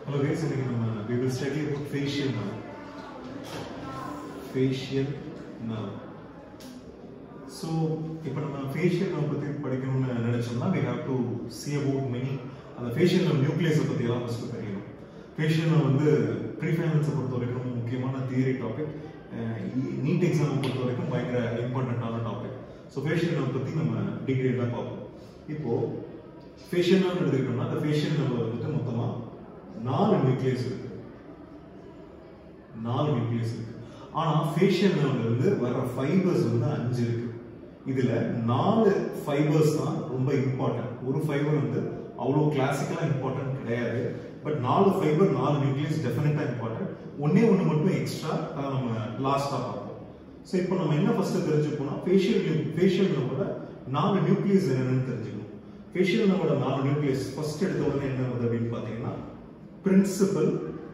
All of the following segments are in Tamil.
Hello guys, இன்னைக்கு நம்ம we will study about facial nerve. Facial nerve. So, இப்போ நம்ம facial nerve பத்தி படிக்கணும்னு நினைச்சோம்னா we have to see about many அந்த facial nerve nucleus பத்தி எல்லாம் ஃபர்ஸ்ட் தெரியணும் facial nerve வந்து ப்ரீஃபைனன்ஸை பொறுத்த வரைக்கும் ரொம்ப முக்கியமான தியரி டாபிக் நீட் எக்ஸாமை பொறுத்த வரைக்கும் பயங்கர இம்பார்ட்டண்ட்டான டாபிக் ஸோ ஃபேஷியல் nerve பத்தி நம்ம டீட்டெயிலாக பார்ப்போம் இப்போ ஃபேஷியல் nerve எடுத்துக்கிட்டோம்னா அந்த ஃபேஷியல் nerve வந்துட்டு மொத்தமா நாலு நியூக்ளியஸ் இருக்கு நாலு நியூக்ளியஸ் இருக்கு ஆனா ஃபேஷியல் நர்வ்ல இருந்து வர ஃபைபர்ஸ் வந்து அஞ்சு இருக்கு இதுல நாலு ஃபைபர்ஸ் தான் ரொம்ப இம்பார்ட்டன்ட் ஒரு ஃபைபர் வந்து அவ்வளோ கிளாசிக்கலா இம்பார்ட்டன்ட் கிடையாது பட் நாலு ஃபைபர் நாலு நியூக்ளியஸ் டெஃபினட்டா இம்பார்ட்டன்ட் ஒன்னே ஒன்று மட்டும் எக்ஸ்ட்ரா அதை நம்ம லாஸ்டா பார்ப்போம் ஸோ இப்போ நம்ம என்ன ஃபர்ஸ்ட் தெரிஞ்சுக்கணும் ஃபேஷியல் ஃபேஷியல் நர்வோட நாலு நியூக்ளியஸ் என்னன்னு தெரிஞ்சுக்கணும் ஃபேஷியல் நர்வோட நாலு நியூக்ளியஸ் ஃபர்ஸ்ட் எடுத்த உடனே என்ன வருது அப்படின்னு பார்த்தீங்கன்னா principal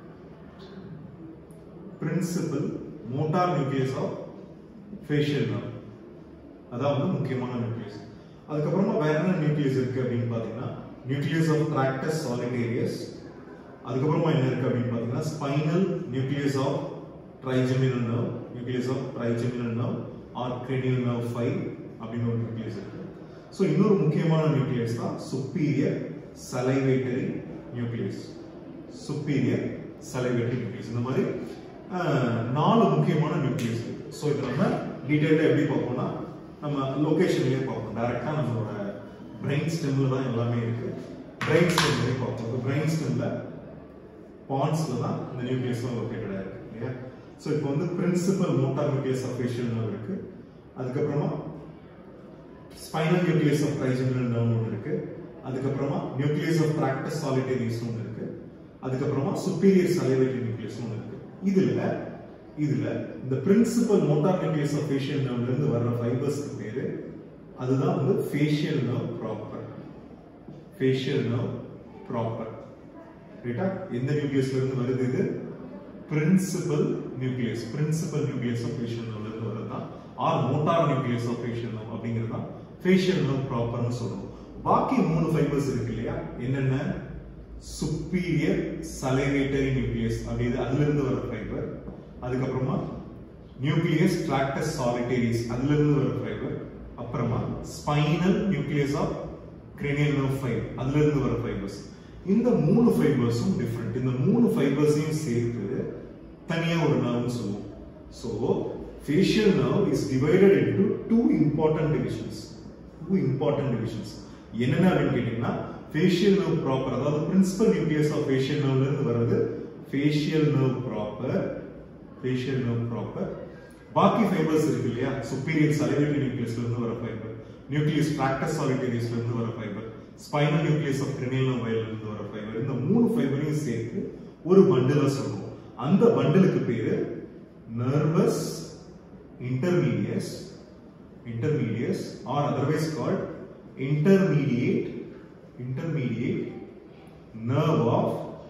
principal motor nucleus of facial nerve அதான் வந்து முக்கியமான நியூக்ளியஸ் அதுக்கப்புறமா வேற என்ன நியூக்ளியஸ் இருக்கு அப்படின்னு பாத்தீங்கன்னா நியூக்ளியஸ் ஆஃப் ட்ராக்டஸ் சாலிடேரியஸ் அதுக்கப்புறமா என்ன இருக்கு அப்படின்னு பாத்தீங்கன்னா spinal nucleus of trigeminal nerve nucleus of trigeminal nerve or cranial nerve five அப்படின்னு ஒரு நியூக்ளியஸ் இருக்கு ஸோ இன்னொரு முக்கியமான நியூக்ளியஸ் தான் superior salivatory nucleus superior salivatory nucleus இந்த மாதிரி அஹ், நாலு முக்கியமான நியூக்ளியஸ் இருக்கு ஸோ இது நம்ம டீட்டெயிலாக எப்படி பார்ப்போம்னா நம்ம லொகேஷன்லேயே பார்ப்போம் டைரக்டாக நம்மளோட பிரெயின் ஸ்டெம்ல தான் எல்லாமே இருக்கு பிரெயின் ஸ்டெம்லேயே பார்ப்போம் பிரெயின் ஸ்டெம்ல பான்ஸ்ல தான் இந்த நியூக்ளியஸ்லாம் லொக்கேட்டடாக இருக்கு இல்லையா ஸோ இப்போ வந்து principal motor nucleus of facial nerve இருக்கு அதுக்கப்புறமா spinal nucleus of trigeminal nerve ஒன்று இருக்கு அதுக்கப்புறமா நியூக்ளியஸ் ஆஃப் ட்ராக்டஸ் சாலிடேரியஸ் ஒன்று இருக்கு அதுக்கப்புறமா சுப்பீரியர் சலைவேட்டரி நியூக்ளியஸ் ஒன்று இருக்கு இதுல இதுல இந்த principal motor nucleus of facial நர்வ்ல இருந்து வர்ற ஃபைபர்ஸ்க்கு பேரு அதுதான் வந்து facial nerve proper facial nerve proper ரைட்டா எந்த நியூக்ளியஸ்ல இருந்து வருது இது principal nucleus principal nucleus of facial நர்வ்ல இருந்து வருதுதான் or motor nucleus of facial nerve அப்படிங்கிறது தான் ஃபேஷியல் நர்வ் ப்ராப்பர்னு சொல்றோம் பாக்கி மூணு ஃபைபர்ஸ் இருக்கு இல்லையா என்னென்ன சுப்பீரியர் சலைவேட்டரி நியூக்ளியஸ் அப்படின்னு அதுல இருந்து வர ஃபைபர் அதுக்கப்புறமா நியூக்ளியஸ் ட்ராக்டஸ் சாலிட்டேரிஸ் அதுல இருந்து வர ஃபைபர் அப்புறமா spinal nucleus of cranial nerve five அதுல இருந்து வர ஃபைபர்ஸ் இந்த மூணு ஃபைபர்ஸும் டிஃப்ரெண்ட் இந்த மூணு ஃபைபர்ஸையும் சேர்த்து தனியா ஒரு நர்வ்னு சொல்லுவோம் so facial nerve is divided into two important divisions two important divisions என்னென்ன அப்படின்னு கேட்டீங்கன்னா ஃபேஷியல் நர்வ் ப்ராப்பர் அதாவது பிரின்சிபல் நியூக்ளியஸ் ஆஃப் ஃபேஷியல் நர்வ்ல இருந்து வர்றது facial nerve proper facial nerve proper பாக்கி ஃபைபர்ஸ் இருக்கு இல்லையா சுப்பீரியர் சலைவேட்டரி நியூக்ளியஸ்ல இருந்து வர ஃபைபர் நியூக்ளியஸ் ட்ராக்டஸ் சாலிட்டேரியஸ்ல இருந்து வர fibre spinal nucleus of cranial வயல்ல இருந்து வர ஃபைபர் இந்த மூணு ஃபைபரையும் சேர்த்து ஒரு பண்டிலா சொல்லுவோம் அந்த பண்டிலுக்கு பேரு nervus intermedius intermediates or otherwise called intermediate intermediate nerve of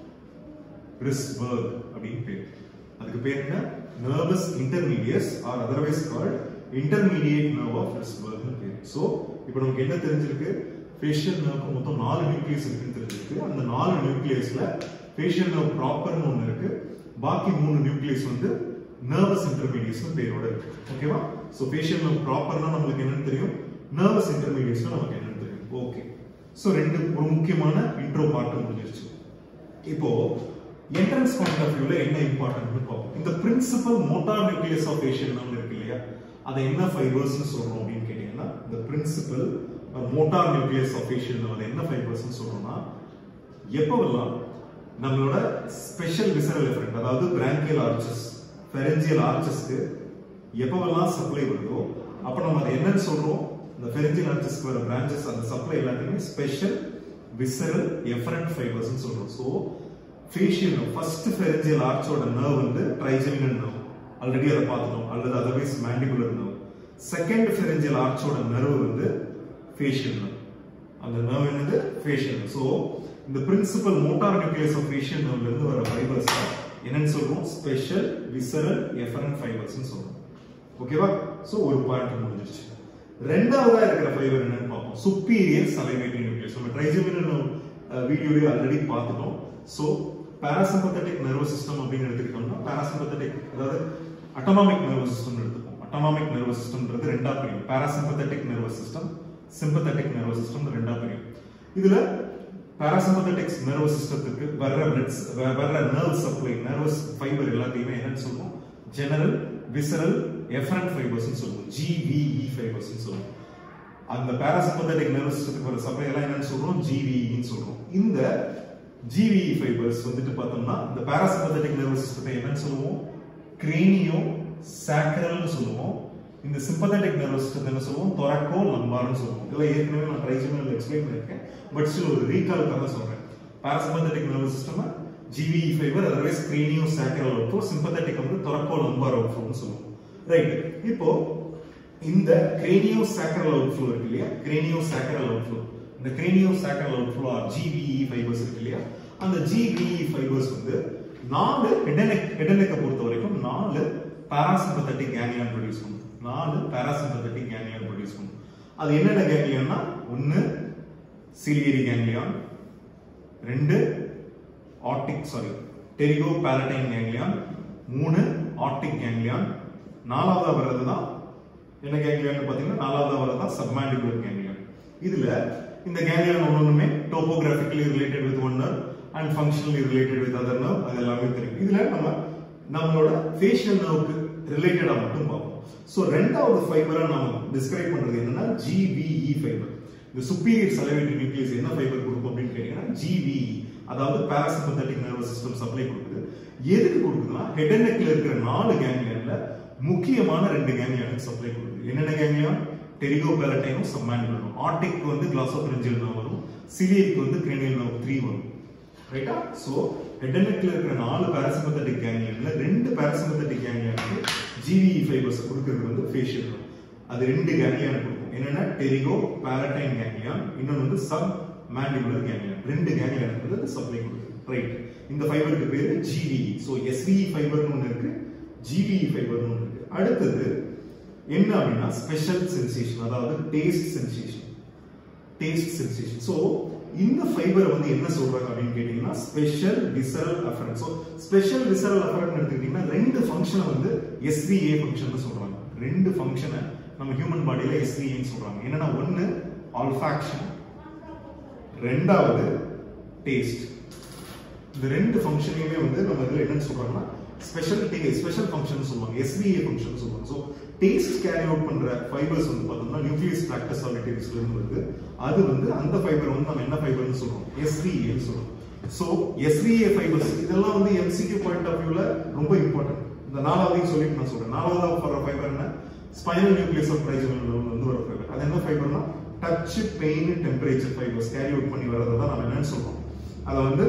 Brisberg அப்படின்னு பேர் அதுக்கு பேர் என்ன nervous intermediates or otherwise called intermediate nerve of Brisberg பேர் சோ இப்போ நமக்கு என்ன தெரிஞ்சிருக்கு ஃபேஷியல் நர்வுக்கு மொத்தம் நாலு நியூக்ளியஸ் இருக்குன்னு தெரிஞ்சிருக்கு அந்த நாலு நியூக்ளியஸ்ல ஃபேஷியல் நர்வ் ப்ராப்பர்னு ஒன்று இருக்கு பாக்கி மூணு நியூக்ளியஸ் வந்து நர்வஸ் இன்டர்மீடியட்ஸ் பேரோட இருக்கு ஓகேவா சோ ஃபேஷியல் நர்வ் ப்ராப்பர்னா நம்மளுக்கு என்னன்னு தெரியும் நர்வஸ் இன்டர்மீடியட்ஸ்னா நமக்கு என்னன்னு தெரியும் ஓகே சோ ரெண்டு ஒரு முக்கியமான இன்ட்ரோ பார்ட் முடிஞ்சிருச்சு இப்போ என்ட்ரன்ஸ் பாயிண்ட் ஆஃப் வியூல என்ன இம்பார்ட்டன்ட்னு பார்ப்போம் இந்த principal motor nucleus of facial nerve இருக்கு இல்லையா அதை என்ன ஃபைபர்ஸ்னு சொல்றோம் அப்படின்னு கேட்டீங்கன்னா இந்த principal motor nucleus of facial nerve அதை என்ன ஃபைபர்ஸ்னு சொல்றோம்னா எப்பவெல்லாம் நம்மளோட ஸ்பெஷல் விசரல் எஃபெக்ட் அதாவது பிராங்கியல் ஆர்ச்சஸ் ஃபெரஞ்சியல் ஆர்ச்சஸ்க்கு எப்பவெல்லாம் சப்ளை வருதோ அப்ப நம்ம அதை என்னன்னு சொல்றோம் இந்த ஃபெரஞ்சியல் ஆர்ச்சஸ்க்கு வர பிரான்ச்சஸ் அந்த சப்ளை எல்லாத்தையுமே ஸ்பெஷல் விசரல் எஃபரண்ட் ஃபைபர்ஸ் சொல்றோம் ஸோ ஃபேஷியல் ஃபர்ஸ்ட் ஃபெரஞ்சியல் ஆர்ச்சோட நர்வ் வந்து ட்ரைஜெமினல் நர்வ் ஆல்ரெடி அதை பார்த்துட்டோம் அல்லது otherwise mandibular nerve second pharyngeal ஆர்ச்சோட நர்வ் வந்து ஃபேஷியல் நர்வ் அந்த நர்வ் என்னது ஃபேஷியல் ஸோ இந்த principal motor nucleus of facial நர்வ்ல இருந்து வர ஃபைபர்ஸ் என்னன்னு சொல்றோம் ஸ்பெஷல் விசரல் எஃபரண்ட் ஃபைபர்ஸ் சொல்றோம் ஓகேவா சோ ஒரு பாயிண்ட் முடிஞ்சிருச்சு ரெண்டாவதா இருக்கிற ஃபைபர் என்னன்னு பார்ப்போம் சுப்பீரியர் சலைவேட்டரி நியூக்ளியஸ் நம்ம ட்ரைஜெமினல் வீடியோலயே ஆல்ரெடி பார்த்துட்டோம் ஸோ பாராசிம்பத்தட்டிக் நர்வஸ் சிஸ்டம் அப்படின்னு எடுத்துக்கிட்டோம்னா பாராசிம்பத்தட்டிக் அதாவது அட்டோனாமிக் நர்வஸ் சிஸ்டம் எடுத்துப்போம் அட்டோனாமிக் நர்வஸ் சிஸ்டம்ன்றது ரெண்டா பிரியும் parasympathetic nervous system sympathetic nervous system ரெண்டா பிரியும் இதுல பாராசிம்பத்தட்டிக்ஸ் நர்வஸ் சிஸ்டத்துக்கு வர்ற பிளட்ஸ் வர்ற நர்வ் சப்ளை நர்வஸ் ஃபைபர் எல்லாத்தையுமே என்னன்னு சொல்லுவோம் ஜெனரல் விசரல் எஃபரண்ட் ஃபைபர்ஸ் சொல்லுவோம் ஜிவிஇ ஃபைபர்ஸ் சொல்லுவோம் அந்த பாராசிம்பத்தட்டிக் நர்வஸ் சிஸ்டத்துக்கு வர சப்ளை எல்லாம் என்னன்னு சொல்றோம் ஜிவிஇன்னு சொல்றோம் இந்த ஜிவிஇ ஃபைபர்ஸ் வந்துட்டு பார்த்தோம்னா இந்த பாராசிம்பத்தட்டிக் நர்வஸ் சிஸ்டத்தை என்னன்னு சொல்லுவோம் கிரேனியோ சாக்ரல்னு சொல்லுவோம் இந்த சிம்பத்தட்டிக் நர்வஸ் சிஸ்டத்தை என்ன சொல்லுவோம் தொரக்கோ லம்பார்னு சொல்லுவோம் இதெல்லாம் ஏற்கனவே நான் ட்ரைஜிமல் எக்ஸ்பிளைன் பண்ணிருக்கேன் பட் ஸ்டில் ஒரு ரீகாலுக்காக சொல்றேன் parasympathetic nervous system GVE fibre otherwise craniosacral outflow sympathetic வந்து தொரக்கோ லம்பார் அவுட்ஃப்ளோன்னு சொல்லுவோம் ரைட் இப்போ இந்த கிரேனியோ சாக்ரல் அவுட்ஃப்ளோ இருக்கு இல்லையா கிரேனியோ சாக்ரல் அவுட்ஃப்ளோ இந்த craniosacral outflow GVE fibres இருக்கு இல்லையா அந்த ஜிவிஇ ஃபைபர்ஸ் வந்து நாலு ஹெடனெக் ஹெடனெக்கை பொறுத்த வரைக்கும் நாலு பாராசிம்பத்தட்டிக் கேங்லியான் ப்ரொடியூஸ் பண்ணும் நாலு பாராசிம்பத்தட்டிக் கேங்லியான் ப்ரொடியூஸ் பண்ணும் அது என்னென்ன கேங்லியான்னா ஒன்னு சிலியரி கேங்லியான் ரெண்டு optic sorry pterygopalatine ganglion மூணு ஆப்டிக் கேங்லியான் நாலாவதா வர்றது தான் என்ன கேங்லியான் பாத்தீங்கன்னா நாலாவதா வர்றது தான் சப்மாண்டிகுலர் கேங்லியான் இதுல இந்த கேங்லியான் ஒன்னொன்னுமே topographically related with one nerve and functionally related with other nerve அது எல்லாமே தெரியும் இதுல நம்ம நம்மளோட ஃபேஷியல் நர்வுக்கு ரிலேட்டடா மட்டும் பார்ப்போம் சோ ரெண்டாவது ஃபைபரா நம்ம டிஸ்கிரைப் பண்றது என்னன்னா ஜிவிஇ ஃபைபர் இந்த சுப்பீரியர் சலவேட்டரி நியூக்ளியஸ் என்ன ஃபைபர் கொடுக்கும் அப்படின்னு கேட்டீங்கன்னா ஜிவிஇ அதாவது பாராசிம்பத்தட்டிக் நர்வஸ் சிஸ்டம் சப்ளை கொடுக்குது எதுக்கு கொடுக்குதுன்னா ஹெட் அண்ட் நெக்ல இருக்கிற நாலு கேங்லியன்ல முக்கியமான ரெண்டு கேங்லியானுக்கு சப்ளை கொடுக்குது என்னென்ன கேங்லியான் டெரிகோ பேலட்டைனும் சப்மாண்டிபுலும் ஆர்டிக் வந்து கிளாசோபிரிஞ்சியல் நர்வ் வரும் சிலியருக்கு வந்து கிரேனியல் நர்வ் த்ரீ வரும் ரைட்டா சோ ஹெட் அண்ட் நெக்ல இருக்கிற நாலு பாராசிம்பத்தட்டிக் கேங்லியன்ல ரெண்டு பாராசிம்பத்தட்டிக் கேங்லியானுக்கு ஜிவிஇ ஃபைபர்ஸ் கொடுக்கிறது வந்து ஃபேஷியல் நர்வ் அது ரெண்டு கேங்லியான் கொடுக்கும் என்னன்னா டெரிகோ பேலட்டைன் கேங்லியான் இன்னொன்று வந்து சப் மேண்டிபுலர் கேங்லியான் ரெண்டு கேங்லியான் வந்து சப்ளை கொடுக்குது ரைட் இந்த ஃபைபருக்கு பேரு ஜிவிஇ சோ எஸ்விஇ ஃபைபர்னு ஒன்று இருக்கு ஜிவிஇ ஃபைபர்னு ஒன்று இருக்கு அடுத்தது என்ன அப்படின்னா ஸ்பெஷல் சென்சேஷன் அதாவது taste sensation taste sensation so இந்த ஃபைபர் வந்து என்ன சொல்றாங்க அப்படின்னு கேட்டீங்கன்னா special visceral afferent so special visceral afferent எடுத்துக்கிட்டீங்கன்னா ரெண்டு ஃபங்க்ஷனை வந்து எஸ்விஏ ஃபங்க்ஷன் சொல்றாங்க ரெண்டு ஃபங்க்ஷனை நம்ம ஹியூமன் பாடியில எஸ்விஏன்னு சொல்றாங்க என்னன்னா ஒன்னு ஆல்ஃபாக்ஷன் ரெண்டாவது டேஸ்ட் இந்த ரெண்டு ஃபங்க்ஷனையுமே வந்து நம்ம இதுல என்னன்னு சொல்றாங்கன்னா ஸ்பெஷல் டே ஸ்பெஷல் ஃபங்க்ஷன் சொல்லுவாங்க எஸ்விஏ ஃபங்க்ஷன் சொல்லுவாங்க ஸோ டேஸ்ட் கேரி அவுட் பண்ற ஃபைபர்ஸ் வந்து பார்த்தோம்னா நியூக்ளியஸ் பிராக்டஸ் சாலிட்டரிஸ்ல இருந்து வருது அது வந்து அந்த ஃபைபர் வந்து நம்ம என்ன ஃபைபர்னு சொல்றோம் எஸ்விஏன்னு சொல்றோம் ஸோ எஸ்விஏ ஃபைபர்ஸ் இதெல்லாம் வந்து எம்சிக்யூ பாயிண்ட் ஆஃப் வியூல ரொம்ப இம்பார்ட்டன்ட் இந்த நாலாவதையும் சொல்லிட்டு நான் சொல்றேன் நாலாவதாக வர ஃபைபர் என்ன ஸ்பைனல் நியூக்ளியஸ் ஆஃப் ட்ரைஜனல் வந்து வர ஃபைபர் அது என்ன ஃபைபர்னா touch pain temperature fibres carry out பண்ணி வரதை தான் நம்ம என்னன்னு சொல்றோம் அதை வந்து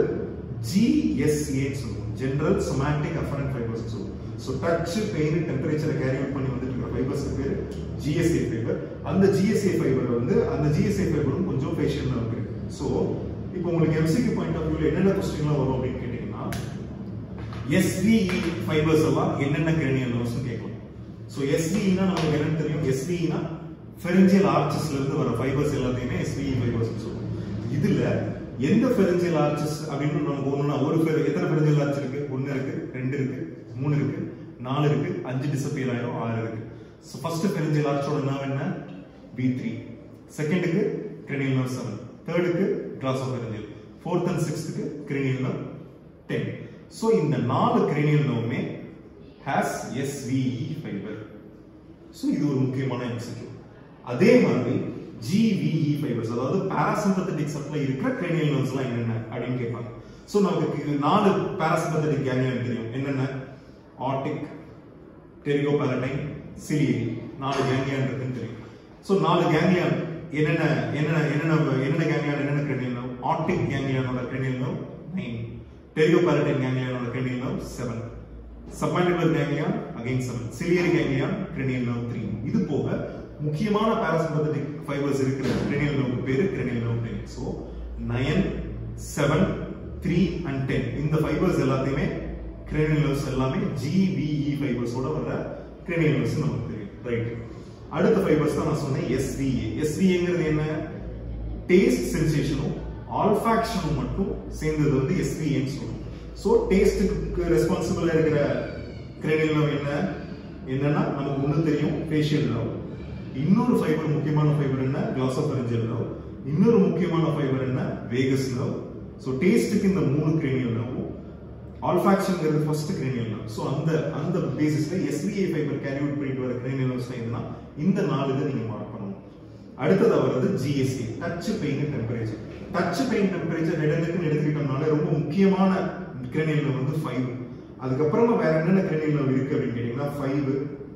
ஜிஎஸ்ஏ சொல்லுவோம் ஜெனரல் சொமாட்டிக் அஃபரண்ட் ஃபைபர்ஸ் சொல்லுவோம் ஸோ டச் பெயின் டெம்பரேச்சரை கேரி அவுட் பண்ணி வந்துட்டு இருக்கிற ஃபைபர்ஸ் பேர் ஜிஎஸ்ஏ ஃபைபர் அந்த ஜிஎஸ்ஏ ஃபைபர் வந்து அந்த ஜிஎஸ்ஏ ஃபைபரும் கொஞ்சம் ஃபேஷியல் இருக்கு ஸோ இப்போ உங்களுக்கு எம்சிக்கு பாயிண்ட் ஆஃப் வியூல என்னென்ன கொஸ்டின்லாம் வரும் அப்படின்னு கேட்டீங்கன்னா எஸ்விஇ ஃபைபர்ஸ் எல்லாம் என்னென்ன கிரேனியல் நர்வ்ஸ் கேட்கலாம் ஸோ எஸ்விஇனா நமக்கு என்னன்னு தெரியும் எஸ்விஇனா ஃபெரஞ்சியல் ஆர்ச்சஸ்ல இருந்து வர ஃபைபர்ஸ் எல்லாத்தையுமே எஸ்விஇ ஃபைபர்ஸ் சொல்லுவோம் இதுல எந்த ஃபெரஞ்சியல் ஆர்ச்சஸ் அப்படின்னு நமக்கு ஒண்ணுனா ஒரு ஃபெர- எத்தனை ஃபெரஞ்சியல் ஆர்ச் இருக்கு ஒன்னு இருக்கு ரெண்டு இருக்கு மூணு இருக்கு நாலு இருக்கு அஞ்சு டிசப்பியர் ஆயிரும் ஆறு இருக்கு ஸோ ஃபர்ஸ்ட் ஃபெரஞ்சியல் ஆர்ச்சோட nerve என்ன பி த்ரீ செகண்டுக்கு கிரெனியல் நர்வ் செவன் தேர்டுக்கு கிளாசோஃபெரஞ்சியல் ஃபோர்த் அண்ட் சிக்ஸ்த்துக்கு கிரெனியல் நர்வ் டென் ஸோ இந்த நாலு கிரெனியல் நர்வுமே ஹேஸ் எஸ்விஇ ஃபைபர் ஸோ இது ஒரு முக்கியமான எம்சிக்யூ அதே மாதிரி ஜிவிஇ ஃபைபர்ஸ் அதாவது பாராசிம்பத்தட்டிக் சப்ளை இருக்கிற கிரேனியல் நர்வ்ஸ்லாம் என்னென்ன அப்படின்னு கேட்பாங்க ஸோ நமக்கு இது நாலு பாராசிம்பத்தட்டிக் கேங்லியன் தெரியும் என்னென்ன ஆர்டிக் டெரிகோபாலடைன் சிலியரி நாலு கேங்லியான் இருக்குன்னு தெரியும் ஸோ நாலு கேங்லியான் என்னென்ன என்னென்ன என்னென்ன என்னென்ன கேங்லியான் என்னென்ன கிரேனியல் நர்வ் ஆர்டிக் கேங்லியானோட கிரேனியல் நர்வ் நைன் டெரிகோபாலடைன் கேங்லியானோட cranial nerve seven submandibular ganglion again seven ciliary ganglion cranial nerve three இது போக முக்கியமான பாராசிம்பத்தட்டிக் ஃபைபர்ஸ் இருக்கிற கிரேனியல் நர்வ் பேரு cranial nerve ten so nine seven three and ten இந்த ஃபைபர்ஸ் எல்லாத்தையுமே கிரேனியல் நர்வ்ஸ் எல்லாமே ஜிவிஇ ஃபைபர்ஸோட வர கிரேனியல் நர்வ்ஸ் நமக்கு தெரியும் ரைட் அடுத்த ஃபைபர்ஸ் தான் நான் சொன்னேன் எஸ்விஏ எஸ்விஏங்கிறது என்ன டேஸ்ட் சென்சேஷனும் ஆல்ஃபாக்ஷனும் மட்டும் சேர்ந்தது வந்து எஸ்விஏன்னு சொல்லுவோம் ஸோ டேஸ்ட்டுக்கு ரெஸ்பான்சிபிளா இருக்கிற கிரேனியல் நர்வ் என்ன என்னன்னா நமக்கு ஒண்ணு தெரியும் ஃபேஷியல் நர்வ் இன்னொரு ஃபைபர் முக்கியமான ஃபைபர் என்ன கிளாசோபெரஞ்சியல் நர்வ் இன்னொரு முக்கியமான ஃபைபர் என்ன வேகஸ் நர்வ் ஸோ டேஸ்ட்டுக்கு இந்த மூணு கிரேனியல் நர்வும் ஆல்ஃபாக்ஷன்ங்கிறது ஃபர்ஸ்ட் கிரேனியல் நர்வ் ஸோ அந்த அந்த பேசிஸ்ல எஸ்பிஐ ஃபைபர் கேரி அவுட் பண்ணிட்டு வர கிரேனியல் நர்வ்ஸ் எதுனா இந்த நாலு இதை நீங்க மார்க் பண்ணணும் அடுத்ததா வருது GSC touch pain temperature touch pain temperature இடத்துக்குன்னு எடுத்துக்கிட்டோம்னால ரொம்ப முக்கியமான கிரேனியல் நர்வ் வந்து ஃபைவ் அதுக்கப்புறமா வேற என்னென்ன கிரேனியல் நர்வ் இருக்கு அப்படின்னு கேட்டீங்கன்னா ஃபைவ்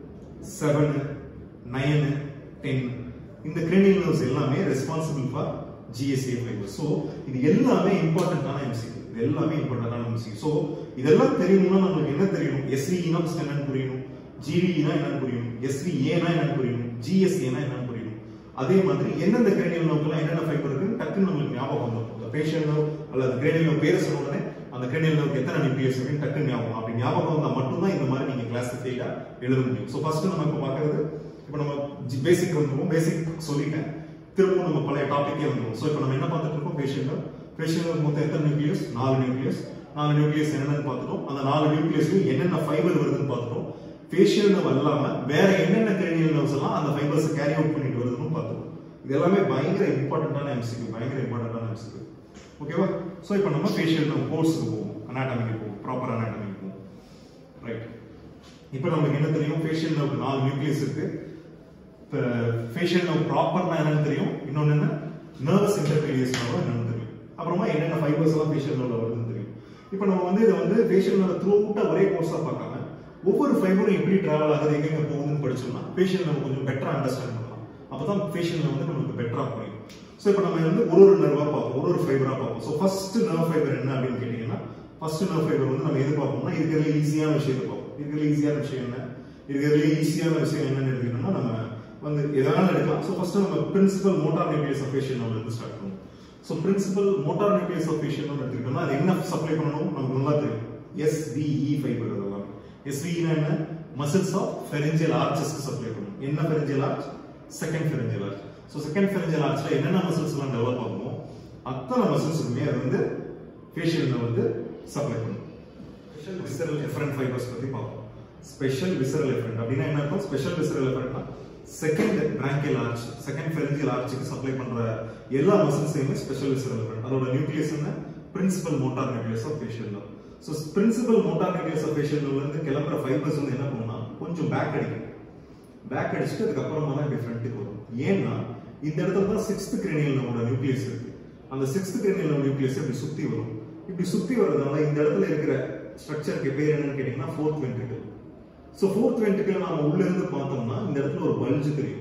செவனு நைனு டென் இந்த கிரேனியல் நர்வ்ஸ் எல்லாமே responsible for GSA fibre so இது எல்லாமே இம்பார்ட்டன்டான எம்சிக்கு இது எல்லாமே இம்பார்ட்டன்டான எம்சிக்கு ஸோ இதெல்லாம் தெரியணும்னா நம்மளுக்கு என்ன தெரியணும் எஸ்விஇனா என்னன்னு புரியணும் ஜிவிஇனா என்னன்னு புரியணும் எஸ்விஏனா என்னன்னு புரியணும் ஜிஎஸ்ஏனா என்னன்னு புரியணும் அதே மாதிரி எந்தெந்த கிரேனியல் நோக்கெல்லாம் என்னென்ன ஃபைபர் இருக்குன்னு டக்குன்னு நம்மளுக்கு ஞாபகம் வந்துடும் இந்த பேஷியல் நோவ் அல்லது கிரேனியல் நோவ் பேர் சொன்ன உடனே அந்த கிரேனியல் நோவுக்கு எத்தனை நியூக்ளியஸ் இருக்குன்னு டக்குன்னு ஞாபகம் அப்படி ஞாபகம் வந்தா மட்டும்தான் இந்த மாதிரி நீங்க கிளாசிஃபைடா எழுத முடியும் ஸோ ஃபர்ஸ்ட் நம்ம இப்போ பார்க்கறது இப்போ நம்ம பேசிக் வந்துருவோம் பேசிக் சொல்லிட்டேன் திரும்பவும் நம்ம பழைய டாபிக்கே வந்துருவோம் ஸோ இப்போ நம்ம என்ன பார்த்துட்டு இருக்கோம் ஃபேஷியல் நோவ் ஃபேஷியல் நோவ் மொத்தம் எத்தனை நியூக்ளியஸ் நாலு நியூக்ளியஸ் நாலு நியூக்ளியஸ் என்னென்னு பார்த்துட்டோம் அந்த நாலு நியூக்ளியஸ்லையும் என்னென்ன ஃபைபர் வருதுன்னு பார்த்துட்டோம் ஃபேஷியல் நர்வ் இல்லாம வேற என்னென்ன கிரேனியல் நர்வ்ஸ் எல்லாம் அந்த ஃபைபர்ஸ் கேரி அவுட் பண்ணிட்டு வருதுன்னு பார்த்துக்கணும் இது எல்லாமே பயங்கர இம்பார்ட்டன்டான எம்சிக்கு பயங்கர இம்பார்ட்டன்டான எம்சிக்கு ஓகேவா ஸோ இப்போ நம்ம ஃபேஷியல் நர்வ் கோர்ஸுக்கு போவோம் அனாட்டமிக்கு போவோம் ப்ராப்பர் அனாட்டமிக்கு போவோம் ரைட் இப்போ நமக்கு என்ன தெரியும் ஃபேஷியல் நர்வ் நாலு நியூக்ளியஸ் இருக்கு இப்போ ஃபேஷியல் நர்வ் ப்ராப்பர்னா என்னன்னு தெரியும் இன்னொன்று என்ன நர்வஸ் இன்டர்பீரியஸ் நர்வ் என்னன்னு தெரியும் அப்புறமா என்னென்ன ஃபைபர்ஸ் எல்லாம் ஃபேஷியல் நர்வ்ல வருதுன்னு தெரியும் இப்போ நம்ம வந்து இதை வந்து ஃபேஷியல் நர்வ் த்ரூ அவுட்டா ஒரே கோர்ஸா பார்க்காம ஒவ்வொரு ஃபைபரும் எப்படி டிராவல் ஆகுது எங்க எங்க போகுதுன்னு படிச்சோம்னா ஃபேஷியல் நம்ம கொஞ்சம் பெட்டரா அண்டர்ஸ்டாண்ட் பண்ணலாம் அப்பதான் ஃபேஷியல் வந்து நமக்கு பெட்டரா புரியும் ஸோ இப்போ நம்ம வந்து ஒரு ஒரு நர்வா பார்ப்போம் ஒரு ஒரு ஃபைபரா பார்ப்போம் ஸோ ஃபர்ஸ்ட் நர்வ் ஃபைபர் என்ன அப்படின்னு கேட்டீங்கன்னா ஃபர்ஸ்ட் நர்வ் ஃபைபர் வந்து நம்ம எது பார்ப்போம்னா இருக்கிறதுல ஈஸியான விஷயத்தை பார்ப்போம் இருக்கிறதுல ஈஸியான விஷயம் என்ன இருக்கிறதுல ஈஸியான விஷயம் என்னன்னு எடுத்துக்கிட்டோம்னா நம்ம வந்து எதாவது எடுக்கலாம் ஸோ ஃபர்ஸ்ட் நம்ம principal motor nucleus of facial நம்ம இருந்து ஸ்டார்ட் பண்ணுவோம் so principal motor nucleus of facial எடுத்துக்கிட்டோம்னா அது என்ன சப்ளை பண்ணணும் நமக்கு நல்லா தெரியும் எஸ்விஇ ஃபைபர் அதெல்லாம் எஸ்விஇனா என்ன மசில்ஸ் ஆஃப் ஃபெரஞ்சியல் ஆர்ச்சஸ்க்கு சப்ளை பண்ணும் என்ன pharyngeal arch second pharyngeal arch so second pharyngeal ஆர்ச்ல என்னென்ன மசில்ஸ் எல்லாம் டெவலப் ஆகுமோ அத்தனை மசில்ஸுக்குமே அது வந்து ஃபேஷியல் வந்து சப்ளை பண்ணும் ஸ்பெஷல் விசரல் எஃபரண்ட் ஃபைபர்ஸ் பத்தி பார்ப்போம் ஸ்பெஷல் விசரல் எஃபரண்ட் அப்படின்னா என்ன அர்த்தம் ஸ்பெஷல் விசரல் எஃபரண்ட்னா second branchial arch second pharyngeal ஆர்ச்சுக்கு சப்ளை பண்ற எல்லா மசில்ஸையுமே ஸ்பெஷல் விசரல் எஃபரண்ட் அதோட நியூக்ளியஸ் என்ன principal motor nucleus of facial nerve so principal motor nucleus of facial நர்வ்ல இருந்து கிளம்புற ஃபைபர்ஸ் வந்து என்ன பண்ணும்னா கொஞ்சம் பேக் அடிக்கும் பேக் அடிச்சுட்டு அதுக்கப்புறமா தான் இப்படி ஃப்ரண்ட்டுக்கு வரும் ஏன்னா இந்த இடத்துல தான் சிக்ஸ்த் கிரேனியல் நம்மளோட நியூக்ளியஸ் இருக்கு அந்த சிக்ஸ்த் கிரேனியல் நியூக்ளியஸ் இப்படி சுத்தி வரும் இப்படி சுத்தி வர்றதுனால இந்த இடத்துல இருக்கிற ஸ்ட்ரக்சருக்கு பேர் என்னன்னு கேட்டீங்கன்னா fourth ventricle so fourth ventricle நம்ம உள்ள இருந்து பார்த்தோம்னா இந்த இடத்துல ஒரு பல்ஜ் தெரியும்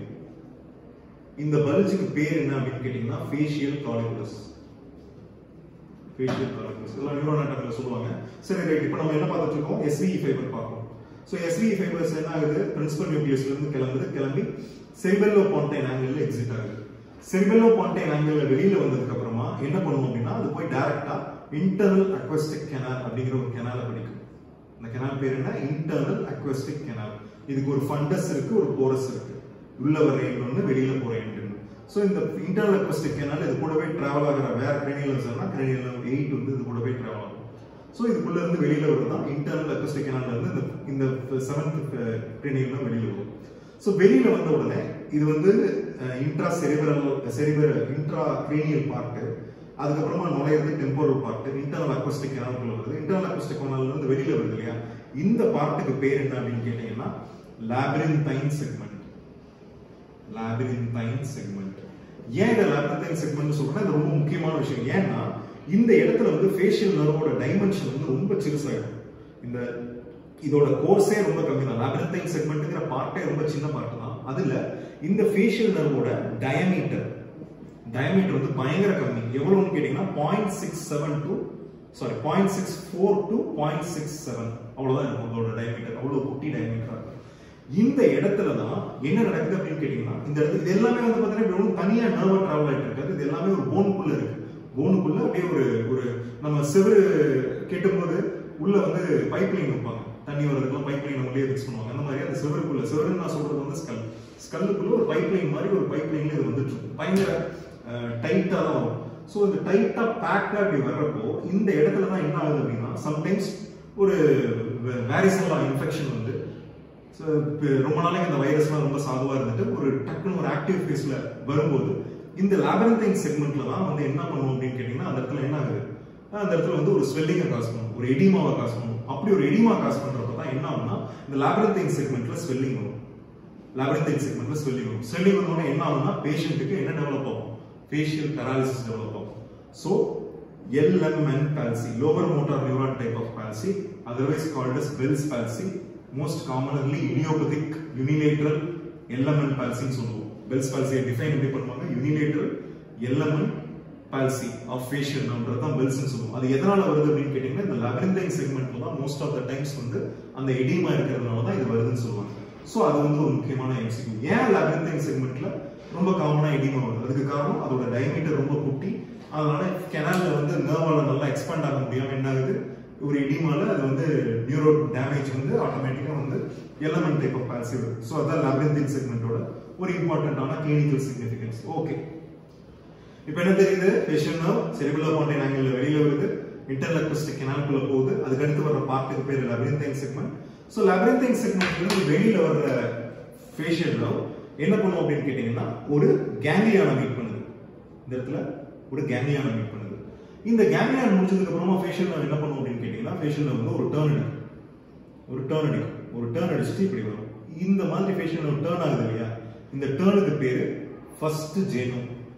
இந்த பல்ஜுக்கு பேர் என்ன அப்படின்னு கேட்டீங்கன்னா ஃபேஷியல் காலிகுலஸ் ஃபேஷியல் காலிகுலஸ் எல்லாம் நியூரோனாட்டமில் சொல்லுவாங்க சரி ரைட் இப்போ நம்ம என்ன பார்த்துட்டு இருக்கோம் எஸ்விஇ ஃபைபர் பார்க்கணும் ஸோ எஸ்விஇ ஃபைபர்ஸ் என்ன ஆகுது பிரின்சிபல் நியூக்ளியஸ்ல இருந்து கிளம்புது கிளம்பி செம்பெல்லோ பாண்டைன் ஆங்கிள் எக்ஸிட் ஆகுது செம்பெல்லோ பாண்டைன் ஆங்கிள் வெளியில வந்ததுக்கு அப்புறமா என்ன பண்ணுவோம் அப்படின்னா அது போய் டைரக்டா இன்டர்னல் அக்வஸ்டிக் கெனால் அப்படிங்கிற ஒரு கெனாலை படிக்கும் இந்த கெனால் பேர் என்ன இன்டர்னல் அக்வஸ்டிக் கெனால் இதுக்கு ஒரு ஃபண்டஸ் இருக்கு ஒரு போரஸ் இருக்கு உள்ள வர எண்ட் ஒன்று வெளியில போற எண்ட் ஸோ இந்த இன்டர்னல் அக்வஸ்டிக் கெனால் இது கூடவே டிராவல் ஆகிற வேற கிரேனியல்ஸ்னா கிரேனியல் எயிட் வந்து இது கூடவே டிராவல் ஆகும் ஸோ இதுக்குள்ள இருந்து வெளியில வருதான் இன்டர்னல் அக்வஸ்டிக் கெனால்ல இருந்து இந்த இந்த செவன்த் கிரேனியல் வெளியில வரும் ஸோ வெளியில வந்த உடனே இது வந்து intracerebral cerebra intracranial part அதுக்கப்புறமா நுழையிறது டெம்போரல் பார்ட் இன்டர்னல் அக்வஸ்டிக் கெனால்குள்ள வருது இன்டர்னல் அக்வஸ்டிக் கெனால்ல இருந்து வெளியில வருது இல்லையா இந்த பார்ட்டுக்கு பேர் என்ன அப்படின்னு கேட்டீங்கன்னா லாபிரின்தைன் செக்மெண்ட் லாபிரின்தைன் செக்மெண்ட் ஏன் இந்த லாபிரின்தைன் செக்மெண்ட் சொல்றேன்னா இது ரொம்ப முக்கியமான விஷயம் ஏன்னா இந்த இடத்துல வந்து ஃபேஷியல் நர்வோட டைமென்ஷன் வந்து ரொம்ப சிறுசாயிடும் இந்த இதோட கோர்ஸே ரொம்ப கம்மி தான் லாபிரின்தைன் செக்மெண்ட்ங்கிற பார்ட்டே ரொம்ப சின்ன பார்ட் தான் அதுல இந்த ஃபேஷியல் நர்வோட டயமீட்டர் டயமீட்டர் வந்து பயங்கர கம்மி எவ்வளவுன்னு கேட்டீங்கன்னா point six seven to sorry point six four to point six seven அவ்வளவுதான் இருக்கும் அதோட டயமீட்டர் அவ்வளவு குட்டி டயமீட்டரா இருக்கும் இந்த இடத்துல தான் என்ன நடக்குது அப்படின்னு கேட்டீங்கன்னா இந்த இடத்துல இது எல்லாமே வந்து பாத்தீங்கன்னா இப்படி ஒன்றும் தனியா நர்வா டிராவல் ஆயிட்டு இருக்காது இது எல்லாமே ஒரு போனுக்குள்ள இருக்கு போனுக்குள்ள அப்படியே ஒரு ஒரு நம்ம செவரு கேட்டும்போது உள்ள வந்து பைப் லைன் வைப்பாங்க தண்ணி வர்றதுக்குலாம் பைப் லைன் உள்ளே ஃபிக்ஸ் பண்ணுவாங்க அந்த மாதிரி அந்த செவருக்குள்ள செவருன்னு நான் சொல்றது வந்து ஸ்கல் ஸ்கல்லுக்குள்ள ஒரு பைப் லைன் மாதிரி ஒரு பைப் லைன்ல இது வந்துட்டு இருக்கும் பயங்கர டைட்டா தான் வரும் ஸோ இந்த டைட்டா பேக்கா இப்படி வர்றப்போ இந்த இடத்துல தான் என்ன ஆகுது அப்படின்னா சம்டைம் சம்டைம்ஸ் ஒரு வேரிசல்லா இன்ஃபெக்ஷன் வந்து So, இப்ப ரொம்ப நாளைக்கு அந்த வைரஸ்லாம் ரொம்ப சாதுவா இருந்துட்டு ஒரு டக்குன்னு ஒரு ஆக்டிவ் ஃபேஸ்ல வரும்போது இந்த லேபரண்டைன் செக்மெண்ட்ல தான் வந்து என்ன பண்ணுவோம் அப்படின்னு கேட்டீங்கன்னா அந்த இடத்துல என்ன ஆகுது அந்த இடத்துல வந்து ஒரு ஸ்வெல்லிங்கை காஸ் பண்ணும் ஒரு எடிமாவை காஸ் பண்ணும் அப்படி ஒரு எடிமா காஸ் பண்றப்ப தான் என்ன ஆகும்னா இந்த லேபரண்டைன் செக்மெண்ட்ல ஸ்வெல்லிங் வரும் லேபரண்டைன் செக்மெண்ட்ல ஸ்வெல்லிங் வரும் ஸ்வெல்லிங் வந்தோடனே என்ன ஆகும்னா பேஷண்ட்டுக்கு என்ன டெவலப் ஆகும் ஃபேஷியல் பேராலிசிஸ் டெவலப் ஆகும் so LMN palsy, lower motor neuron type of palsy, otherwise called as Bell's palsy, most commonly idiopathic unilateral LMN palsy ன்னு சொல்லுவோம் Bell's palsy டிஃபைன் எப்படி பண்ணுவாங்க unilateral LMN palsy of facial nerve தான் Bell's ன்னு சொல்லுவோம் அது எதனால வருது அப்படின்னு கேட்டீங்கன்னா இந்த labyrinthine segmentல தான் most of the times வந்து அந்த எடிமா இருக்கிறதுனால தான் இது வருதுன்னு சொல்லுவாங்க ஸோ அது வந்து ஒரு முக்கியமான எம்சிக்யூ ஏன் labyrinthine segmentல ரொம்ப காமனா எடிமா வருது அதுக்கு காரணம் அதோட டயமீட்டர் ரொம்ப குட்டி அதனால கெனால்ல வந்து நர்வால நல்லா எக்ஸ்பேண்ட் ஆக முடியாம என்ன ஆகுது ஒரு எடிமால அது வந்து நியூரோ டேமேஜ் வந்து ஆட்டோமேட்டிக்கா வந்து எலமெண்ட் டைப் ஆஃப் பால்சி வருது ஸோ அதான் லேப்ரிந்தின் செக்மெண்டோட ஒரு இம்பார்ட்டன்டான கிளினிக்கல் சிக்னிஃபிகன்ஸ் ஓகே இப்போ என்ன தெரியுது facial nerve cerebellar pontine angle வெளியில வருது இன்டர்லக்வஸ்டிக் கெனால்குள்ள போகுது அதுக்கு அடுத்து வர பார்ட்டுக்கு பேர் லேப்ரிந்தைன் செக்மெண்ட் ஸோ லேப்ரிந்தைன் செக்மெண்ட்ல இருந்து வெளியில வர்ற ஃபேஷியல் நர்வ் என்ன பண்ணும் அப்படின்னு கேட்டீங்கன்னா ஒரு கேங்லியான மீட் பண்ணுது இந்த இடத்துல ஒரு கேங்லியான மீட் பண்ணுது இந்த கேங்லியான் முடிச்சதுக்கு அப்புறமா ஃபேஷியல் நர்வ் என்ன பண்ணும் அப்படின்னு கேட்டீங்கன்னா ஃபேஷியல் நர்வ் வந்து ஒரு டேர்ன் அடிக்கும் ஒரு டேர்ன் அடிக்கும் ஒரு டேர்ன் அடிச்சுட்டு இப்படி வரும் இந்த மாதிரி ஃபேஷியல் நர்வ் டேர்ன் ஆகுது இல்லையா இந்த டேர்னுக்கு பேரு ஃபர்ஸ்ட் ஜேனோ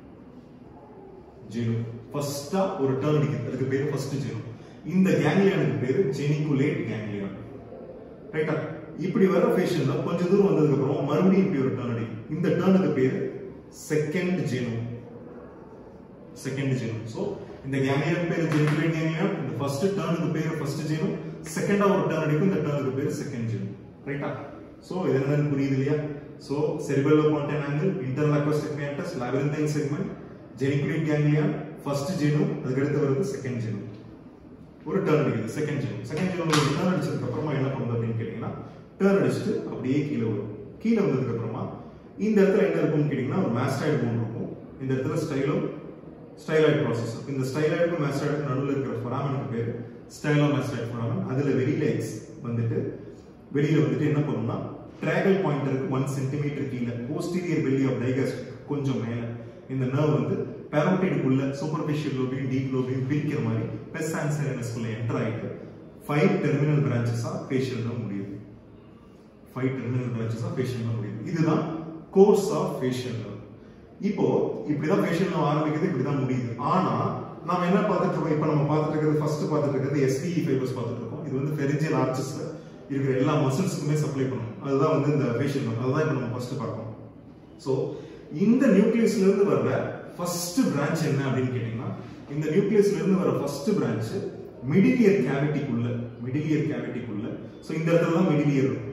ஜெனு ஃபர்ஸ்டா ஒரு டேர்ன் அடிக்குது அதுக்கு பேரு ஃபர்ஸ்ட் ஜெனு இந்த கேங்லியானுக்கு பேரு ஜெனிகுலேட் கேங்லியான் ரைட்டா இப்படி வர ஃபேஷியல்ல கொஞ்ச தூரம் வந்ததுக்கு அப்புறம் மறுபடியும் இப்படி ஒரு டேர்ன் அடிக்கும் இந்த டேர்னுக்கு பேரு second genu second genu so இந்த கேங்லியான் பேரு ஜெனிகுலேட் கேங்லியான் இந்த ஃபர்ஸ்ட் டேர்னுக்கு பேரு ஃபர்ஸ்ட் ஜெனு செகண்டா ஒரு டேர்ன் அடிக்கும் இந்த டேர்னுக்கு பேரு செகண்ட் ஜெனு ரைட்டா சோ இது என்னன்னு புரியுது இல்லையா so cerebellar pontin angle internal acoustic meatus labyrinthine segment geniculate ganglion first genu அதுக்கு அடுத்து வருது செகண்ட் ஜெனு ஒரு டேர்ன் அடிக்குது செகண்ட் ஜெனு செகண்ட் ஜெனு ஒரு டேர்ன் அடிச்சதுக்கு அப்புறமா என்ன பண்ணுது அப்படின்னு கேட்டீங்கன்னா டேர்ன் அடிச்சுட்டு அப்படியே கீழே வரும் கீழே வந்ததுக்கு அப்புறமா இந்த இடத்துல என்ன இருக்கும்னு கேட்டீங்கன்னா ஒரு மாஸ்டாய்டு போன் இருக்கும் இந்த இடத்துல ஸ்டைலோ ஸ்டைலாய்டு ப்ராசஸ் இந்த ஸ்டைலாய்டுக்கும் மாஸ்டாய்டுக்கும் நடுவில் இருக்கிற ஃபொராமனுக்கு பேர் ஸ்டைலோ மாஸ்டாய்டு ஃபொராமன் அதுல வெளியில எக்ஸ் வந்துட்டு வெளியில வந்துட்டு என்ன பண்ணும்னா ட்ராகல் பாயிண்டருக்கு ஒன் சென்டிமீட்டர் கீழே போஸ்டீரியர் பெல்லி ஆஃப் டைகாஸ்ட் கொஞ்சம் மேல இந்த நர்வ் வந்து பேரோட்டிடுக்குள்ள சூப்பர்ஃபிஷியல் லோபையும் டீப் லோபையும் பிரிக்கிற மாதிரி பெஸ் ஆன்சரனஸ்குள்ள என்டர் ஆயிட்டு ஃபைவ் டெர்மினல் பிரான்ச்சஸா ஃபேஷியல் தான் முடியுது ஃபைவ் டெர்மினல் பிரான்ச்சஸா ஃபேஷியல் தான் முடியுது இதுதான் கோர்ஸ் ஆஃப் ஃபேஷியல் நர்வ் இப்போ இப்படிதான் ஃபேஷியல் நர்வ் ஆரம்பிக்குது இப்படிதான் முடியுது ஆனா நாம என்ன பார்த்துட்டு இருக்கோம் இப்போ நம்ம பார்த்துட்டு இருக்கிறது ஃபர்ஸ்ட் பார்த்துட்டு இருக்கிறது எஸ்பிஇ ஃபைபர்ஸ் பார்த்துட்டு இருக்கோம் இது வந்து ஃபெரிஞ்சியல் ஆர்ச்சஸ்ல இருக்கிற எல்லா மசில்ஸுக்குமே சப்ளை பண்ணும் அதுதான் வந்து இந்த ஃபேஷியல் நர்வ் அதுதான் இப்போ நம்ம ஃபர்ஸ்ட் பார்க்கணும் ஸோ இந்த நியூக்ளியஸ்ல இருந்து வர்ற ஃபர்ஸ்ட் பிரான்ச் என்ன அப்படின்னு கேட்டீங்கன்னா இந்த நியூக்ளியஸ்ல இருந்து வர ஃபர்ஸ்ட் பிரான்ச் மிடிலியர் கேவிட்டிக்குள்ள மிடிலியர் கேவிட்டிக்குள்ள ஸோ இந்த இடத்துல தான் மிடிலியர் இருக்கும்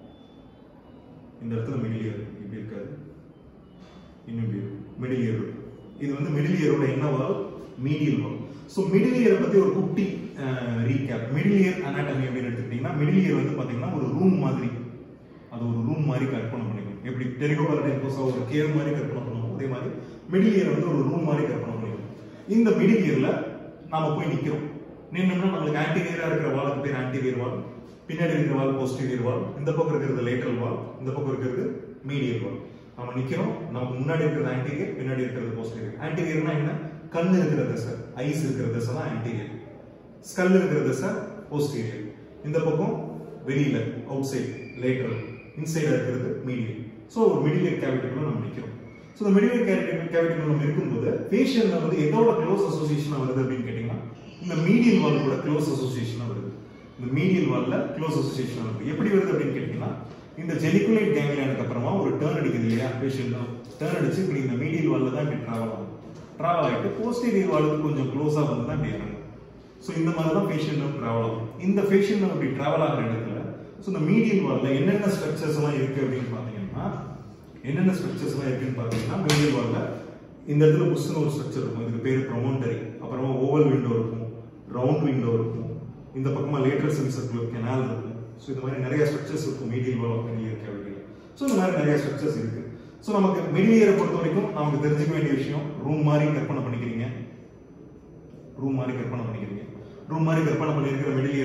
இந்த இடத்துல மிடிலியர் இப்படி இருக்காது இன்னும் இப்படி இருக்கும் மிடிலியர் இருக்கும் இது வந்து மிடிலியரோட என்ன வால் மீடியல் வால் ஸோ மிடிலியரை பத்தி ஒரு குட்டி ரீகேப் மிடிலியர் அனாட்டமி அப்படின்னு எடுத்துக்கிட்டீங்கன்னா மிடிலியர் வந்து பாத்தீங்கன்னா ஒரு ரூம் மாதிரி அது ஒரு ரூம் மாதிரி கற்பனை பண்ணிக்கணும் எப்படி டெரிகோபாலடைன் கோசா ஒரு கேவ் மாதிரி கற்பனை பண்ணுவோம் அதே மாதிரி மிடில் இயர் வந்து ஒரு ரூம் மாதிரி கற்பனை பண்ணிக்கணும் இந்த மிடில் இயர்ல நாம போய் நிக்கிறோம் நின்னோம்னா நம்மளுக்கு ஆன்டீரியரா இருக்கிற வாலுக்கு பேர் ஆன்டீரியர் வால் பின்னாடி இருக்கிற வால் போஸ்டீரியர் வால் இந்த பக்கம் இருக்கிறது லேட்டரல் வால் இந்த பக்கம் இருக்கிறது மீடியல் வால் நம்ம நிக்கிறோம் நமக்கு முன்னாடி இருக்கிறது ஆன்டீரியர் பின்னாடி இருக்கிறது போஸ்டீரியர் ஆன்டீரியர்னா என்ன கண் இருக்கிற தசை ஐஸ் இருக்கிற தசை தான் ஆன்டீரியர் ஸ்கல் இருக்கிற தசை போஸ்டீரியர் இந்த பக்கம் வெளியில அவுட் சைடு லேட்டரல் இன்சைடா இருக்கிறது மீடியல் ஸோ ஒரு மிடிலியர் கேவிட்டிக்குள்ள நம்ம நிற்கிறோம் ஸோ இந்த மிடிலியர் கேவிட்டி கேவிட்டிக்குள்ள நம்ம இருக்கும்போது ஃபேஷியல்ல வந்து எதோட க்ளோஸ் அசோசியேஷனா வருது அப்படின்னு கேட்டீங்கன்னா இந்த மீடியல் வால் கூட க்ளோஸ் அசோசியேஷனா வருது இந்த மீடியல் வால்ல க்ளோஸ் அசோசியேஷனா வருது எப்படி வருது அப்படின்னு கேட்டீங்கன்னா இந்த ஜெனிகுலேட் கேங்லியானுக்கு அப்புறமா ஒரு டேர்ன் அடிக்குது இல்லையா ஃபேஷியல் டேர்ன் அடிச்சு இப்படி இந்த மீடியல் வால்ல தான் இப்படி டிராவல் ஆகும் டிராவல் ஆகிட்டு போஸ்டீரியர் வாலுக்கு கொஞ்சம் க்ளோஸா வந்து தான் இப்படி இறங்கும் ஸோ இந்த மாதிரி தான் ஃபேஷியல் நர்வ் டிராவல் ஆகும் இந்த ஃபேஷியல் நர்வ் இப்படி டிராவல் ஆகிற இடத்துல ஸோ இந்த மீடியல் வால்ல என்னென்ன ஸ்ட்ரக்சர்ஸ் எல்லாம் இருக்கு அப்படின்னு பார்த்தீங்கன்னா என்னென்ன ஸ்ட்ரக்சர்ஸ் எல்லாம் இருக்குன்னு பார்த்தீங்கன்னா மீடியல் வால்ல இந்த இடத்துல புஷ்னு ஒரு ஸ்ட்ரக்சர் இருக்கும் இதுக்கு பேர் ப்ரொமோண்டரி அப்புறமா ஓவல் விண்டோ இருக்கும் ரவுண்ட் விண்டோ இருக்கும் இந்த பக்கமா லேட்டர் சென்சர் கெனால் இருக்கும் ஸோ இந்த மாதிரி நிறைய ஸ்ட்ரக்சர்ஸ் இருக்கும் மீடியல் வால் ஆஃப் மீடியல் கேவிட்டியில் ஸோ இந்த மாதிரி நிறைய ஸ்ட்ரக்சர்ஸ் இருக்கு ஸோ நமக்கு மிடிலியரை பொறுத்த வரைக்கும் நமக்கு தெரிஞ்சுக்க வேண்டிய விஷயம் ரூம் மாதிரி கற்பனை பண்ணிக்கிறீங்க ரூம் மாதிரி கற்பனை பண்ணிக்கிறீங்க ரூம் மாதிரி கற்பனை பண்ணியிருக்கிற மிடிலியர்ல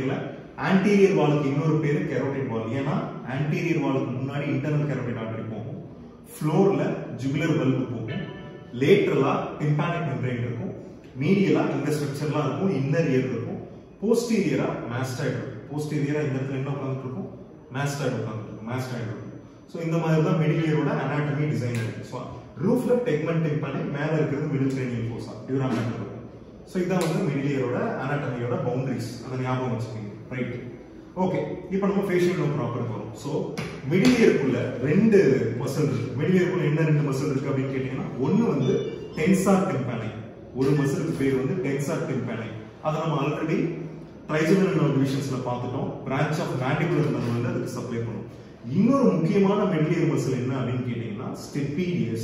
ஆன்டீரியர் வாலுக்கு இன்னொரு பேரு கெரோட்டிட் வால் ஏன்னா ஆன்டீரியர் வாலுக்கு முன்னாடி இன்டர்னல் கெரோட்டிட் ஆர்டரி போகும் ஃப்ளோர்ல ஜுகுலர் பல்பு போகும் லேட்டரலா டிம்பானிக் மெம்பரேன் இருக்கும் மீடியலா இந்த ஸ்ட்ரக்சர்லாம் இருக்கும் இன்னர் இயர் இருக்கும் போஸ்டீரியரா மாஸ்டாய்டு இருக்கும் போஸ்டீரியரா இந்த இடத்துல என்ன உட்காந்துட்டு இருக்கும் மாஸ்டாய்டு உட்காந்துட்டு இருக்கும் மாஸ்டாய்டு இருக்கும் ஸோ இந்த மாதிரி தான் மிடில் இயரோட அனாட்டமி டிசைன் இருக்கு ஸோ ரூஃப்ல டெக்மெண்ட் டிம்பானிக் மேல இருக்கிறது மிடில் கிரேனியல் ஃபோர்ஸா டியூராமெண்ட் இருக்கும் ஸோ இதான் வந்து மிடில் இயரோட அனாட்டமியோட பவுண்டரிஸ் அதை ஞாபகம் வச்சுக்கோங்க ரைட் ஓகே இப்போ நம்ம ஃபேஷியல் நோ ப்ராப்பர் வரும் ஸோ மிடில் இயர்க்குள்ள ரெண்டு மசில் இருக்கு மிடில் இயர்க்குள்ள என்ன ரெண்டு மசில் இருக்கு அப்படின்னு கேட்டீங்கன்னா ஒன்னு வந்து டென்சார் டிம்பானிக் ஒரு மசிலுக்கு பேர் வந்து டென்சார் டிம்பானிக் அதை நம்ம ஆல்ரெடி ட்ரைஜனல் நர்வ் டிவிஷன்ஸ்ல பார்த்துட்டோம் பிரான்ச் ஆஃப் மேண்டிபுலர் நர்வ் வந்து அதுக்கு சப்ளை பண்ணும் இன்னொரு முக்கியமான மிடில் இயர் மசில் என்ன அப்படின்னு கேட்டீங்கன்னா ஸ்டெப்பீடியஸ்